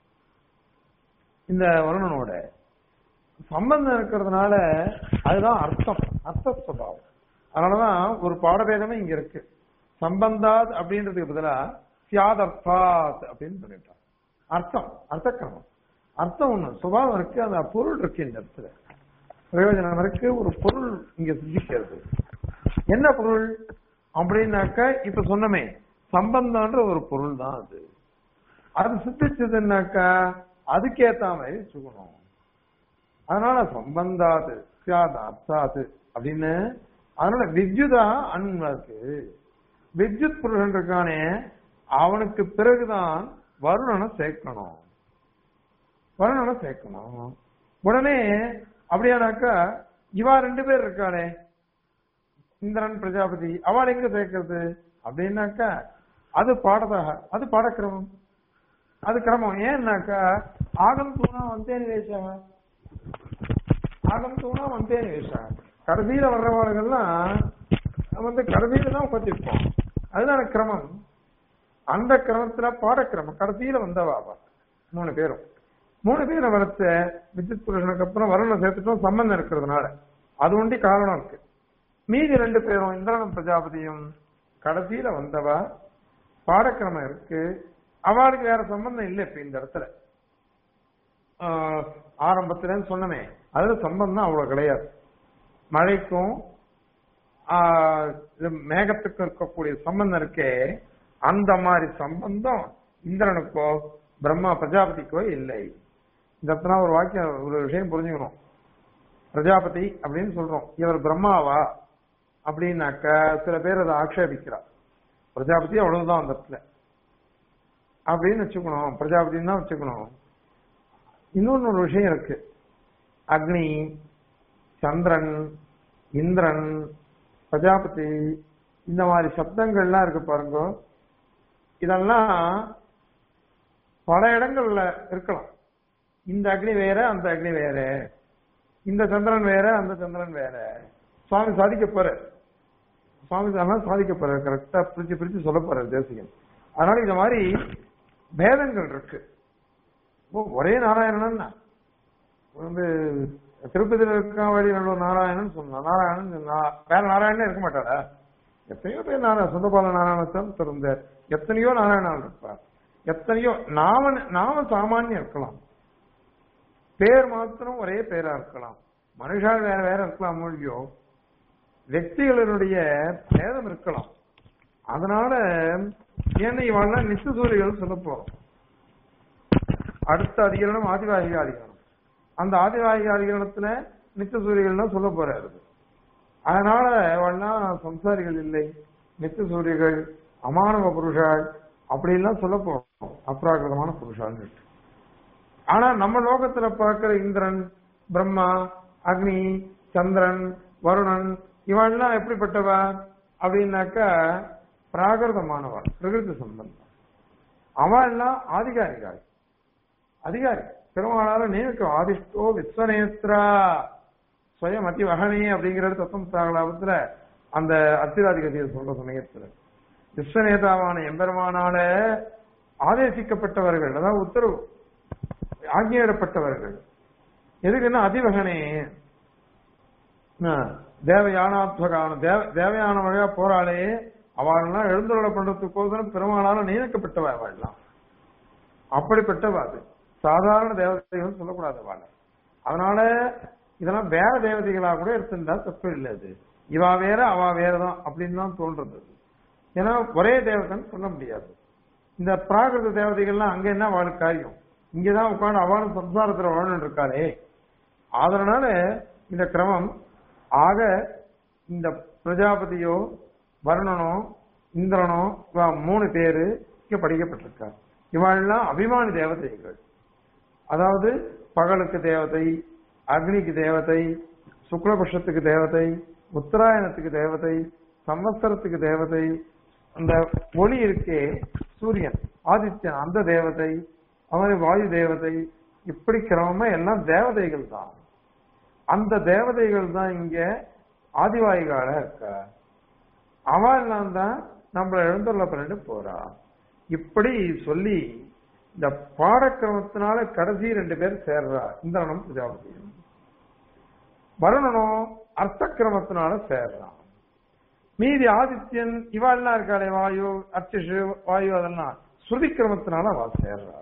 இந்த வருணனோட சம்பந்தம் இருக்கிறதுனால அதுதான் அர்த்தம் அர்த்த சுபாவம் அதனாலதான் ஒரு பாடபேதமே இங்க இருக்கு சம்பந்தாத் அப்படின்றதுக்கு பதிலா சியாதர்த்தாத் அப்படின்னு சொல்லிட்டான் அர்த்தம் அர்த்த கிரமம் அர்த்தம் ஒண்ணு சுபாவம் இருக்கு அந்த பொருள் இருக்கு இந்த இடத்துல பிரயோஜனம் இருக்கு ஒரு பொருள் இங்க சிந்திக்கிறது என்ன பொருள் அப்படின்னாக்க இப்ப சொன்னமே சம்பந்தம்ன்ற ஒரு பொருள் தான் அது அது சித்திச்சதுன்னாக்கா அதுக்கேத்த மாதிரி வச்சுக்கணும் அதனால சம்பந்தாது சியாத அர்த்தாது அப்படின்னு அதனால வித்யுதா அன்பு வித்யுத் புருஷன் இருக்கானே அவனுக்கு பிறகுதான் வருணனை சேர்க்கணும் வருணனை சேர்க்கணும் உடனே அப்படியானாக்கா இவா ரெண்டு பேர் இருக்காளே இந்திரன் பிரஜாபதி அவள் எங்க சேர்க்கிறது அப்படின்னாக்கா அது பாடதாக அது பாடக்கிரமம் அது கிரமம் ஏன்னாக்கா ஆகம் தூணா வந்தேன் வேஷா ஆகம் தூணா வந்தேன் வேஷா கடைசியில வர்றவர்கள்லாம் வந்து கடைசியில தான் உட்காந்துருப்போம் அதுதான கிரமம் அந்த கிரமத்துல பாடக்கிரமம் கடைசியில வந்தவா அவ. மூணு பேரும் மூணு பேரை வளர்த்த வித்யுத் புருஷனுக்கு அப்புறம் வருண சேர்த்துட்டும் சம்பந்தம் இருக்கிறதுனால அது ஒண்டி காரணம் இருக்கு மீதி ரெண்டு பேரும் இந்திரனும் பிரஜாபதியும் கடைசியில வந்தவா பாடக்கிரமம் இருக்கு அவளுக்கு வேற சம்பந்தம் இல்லை இப்ப இந்த இடத்துல ஆஹ் ஆரம்பத்துல சொன்னமே அதுல சம்பந்தம் அவ்வளவு கிடையாது மழைக்கும் ஆஹ் இது மேகத்துக்கும் இருக்கக்கூடிய சம்பந்தம் இருக்கே அந்த மாதிரி சம்பந்தம் இந்திரனுக்கோ பிரம்மா பிரஜாபதிக்கோ இல்லை இந்த இடத்துல ஒரு வாக்கியம் ஒரு விஷயம் புரிஞ்சுக்கணும் பிரஜாபதி அப்படின்னு சொல்றோம் இவர் பிரம்மாவா அப்படின்னாக்க சில பேர் அதை ஆக்ஷேபிக்கிறார் பிரஜாபதி அவ்வளவுதான் அந்த இடத்துல அப்படின்னு வச்சுக்கணும் பிரஜாபதினு தான் வச்சுக்கணும் இன்னொன்னு ஒரு விஷயம் இருக்கு அக்னி சந்திரன் இந்திரன் பிரஜாபதி இந்த மாதிரி சப்தங்கள்லாம் இருக்கு பாருங்க இதெல்லாம் பல இடங்கள்ல இருக்கலாம் இந்த அக்னி வேற அந்த அக்னி வேற இந்த சந்திரன் வேற அந்த சந்திரன் வேற சுவாமி சாதிக்க போறார் சுவாமி அதெல்லாம் சாதிக்க போறார் கரெக்டா பிரிச்சு பிரிச்சு சொல்ல போறார் தேசிகன் அதனால இந்த மாதிரி பேதங்கள் இருக்கு ஓ, ஒரே நாராயணன் வந்து திருப்பதியில இருக்க வழி நல்ல நாராயணன் சொன்னா நாராயணன் நா- வேற நாராயணனே இருக்க மாட்டாரா எத்தனையோ பேர் நாராயண சுந்தபால நாராயணத்தான் திறந்தார் எத்தனையோ நாராயணன் இருப்பார் எத்தனையோ நாம நாம சாமானியம் இருக்கலாம் பேர் மாத்திரம் ஒரே பேரா இருக்கலாம் மனுஷால் வேற வேற இருக்கலாம் மொழியோ వ్యక్తిகளினுடைய பேதம் இருக்கலாம் அதனால ஏன்னா இவெல்லாம் நித்திய சூரியர்கள் சொல்ல போறோம் அடுத்த அதிகரணம் ஆதிவாகிக அதிகரணம் அந்த ஆதிவாகிக அதிகரணத்துல நித்திய சூரியர்கள்லாம் சொல்ல போறாரு அதனால இவெல்லாம் சம்சாரிகள் இல்லை நித்திய சூரியர்கள் அமானவ புருஷாள் அப்படிலாம் சொல்ல போறோம் அப்ராகிருதமான புருஷாள் ஆனா நம்ம லோகத்துல பார்க்கிற இந்திரன் பிரம்மா அக்னி சந்திரன் வருணன் இவன்லாம் எப்படிப்பட்டவா அப்படின்னாக்கா பிராகிருதமானவா பிரகிருதி சம்பந்தம் அவன் எல்லாம் ஆதிகாரிகள் அதிகாரி பெருமாளால நியமிக்கும் ஆதிஷ்டோ விஸ்வநேத்ரா ஸ்வயம் அதி வகனே அப்படிங்கிறது தத்துவம் தாகலாபத்துல அந்த அத்திராதிகதியை சொல்ற சமயத்துல விஸ்வநேதாவான எம்பெருமானால ஆதேசிக்கப்பட்டவர்கள் அதாவது உத்தரவு ஆக்ஞையிடப்பட்டவர்கள் எதுக்குன்னா அதிவகனே தேவயானாத்வகான தேவ தேவயான வழியா போராளே அவள்லாம் எழுந்துள்ள பண்றதுக்கோசரம் பெருமானால நியமிக்கப்பட்டவ அவள்லாம் அப்படிப்பட்டவ அது சாதாரண தேவதைகள் சொல்லக்கூடாது அவளை அதனால இதெல்லாம் வேற தேவதைகளா கூட எடுத்திருந்தா தப்பு இல்லை அது இவா வேற அவா வேறதான் அப்படின்னு தான் தோன்றது ஏன்னா ஒரே தேவதைன்னு சொல்ல முடியாது இந்த பிராகிருத தேவதைகள்லாம் அங்க என்ன வாழ காரியம் இங்கதான் உட்காந்து அவளும் சம்சாரத்துல வாழணும் இருக்காளே அதனால இந்த கிரமம் ஆக இந்த பிரஜாபதியோ வருணனோ இந்திரனோ இவா மூணு பேரு இங்க படிக்கப்பட்டிருக்கார் இவாள்லாம் அபிமானி தேவதைகள் அதாவது பகலுக்கு தேவதை அக்னிக்கு தேவதை சுக்லபட்சத்துக்கு தேவதை உத்தராயணத்துக்கு தேவதை சம்வத்சரத்துக்கு தேவதை அந்த ஒளி இருக்கே சூரியன் ஆதித்யன் அந்த தேவதை அவரை வாயு தேவதை இப்படி கிரமமா எல்லாம் தேவதைகள் தான் அந்த தேவதைகள் தான் இங்க ஆதிவாயுகால இருக்கா அவெல்லாம் தான் நம்மள எழுந்துள்ள பண்ணிட்டு போறா இப்படி சொல்லி இந்த பாடக்கிரமத்தினால கடைசி ரெண்டு பேர் சேர்றா இந்திரனும் பிரஜாபதியும் வருணனும் அர்த்த கிரமத்தினால சேர்றான் மீதி ஆதித்யன் இவாள்லாம் இருக்காளே வாயு அர்ச்சிஷு வாயு அதெல்லாம் ஸ்ருதி கிரமத்தினால அவ சேர்றா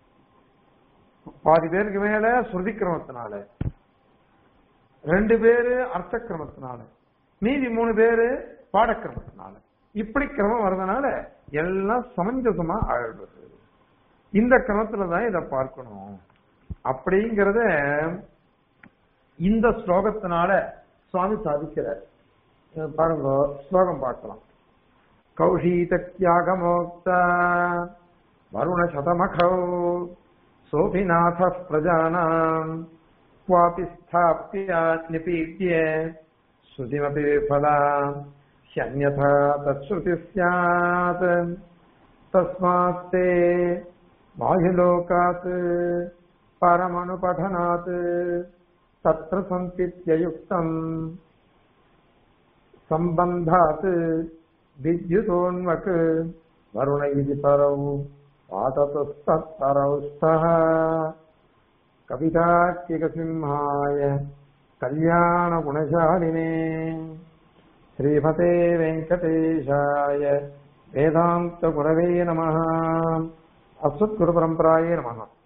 பாதி பேருக்கு மேல ஸ்ருதி கிரமத்தினால ரெண்டு பேரு அர்த்த கிரமத்தினால மீதி மூணு பேரு பாடக்கிரமத்தினால இப்படி கிரமம் வர்றதுனால எல்லாம் சமஞ்சசமா ஆயிடுறது இந்த கிரமத்துல தான் இதை பார்க்கணும் அப்படிங்கறத இந்த ஸ்லோகத்தினால சுவாமி சாதிக்கிறார் இத பாருங்க ஸ்லோகம் பார்க்கலாம் கௌஷீத தியாகமோக்த வருண சதமகௌ சோபிநாத பிரஜானாம் क्वापि स्थाप्य निपीड्य श्रुतिमपि विफला ह्यन्यथा तच्छ्रुतिः स्यात् तस्मात्ते बाह्यलोकात् परमणुपठनात् तत्र सन्तीत्ययुक्तम् सम्बन्धात् विद्युतोन्वक् वरुण इति परौ पाततस्तत्परौ स्तः कवितार्किकसिंहाय कल्याणगुणशालिने श्रीमते वेङ्कटेशाय वेदान्तगुरवे नमः अस्मत्गुरुपरम्परायै नमः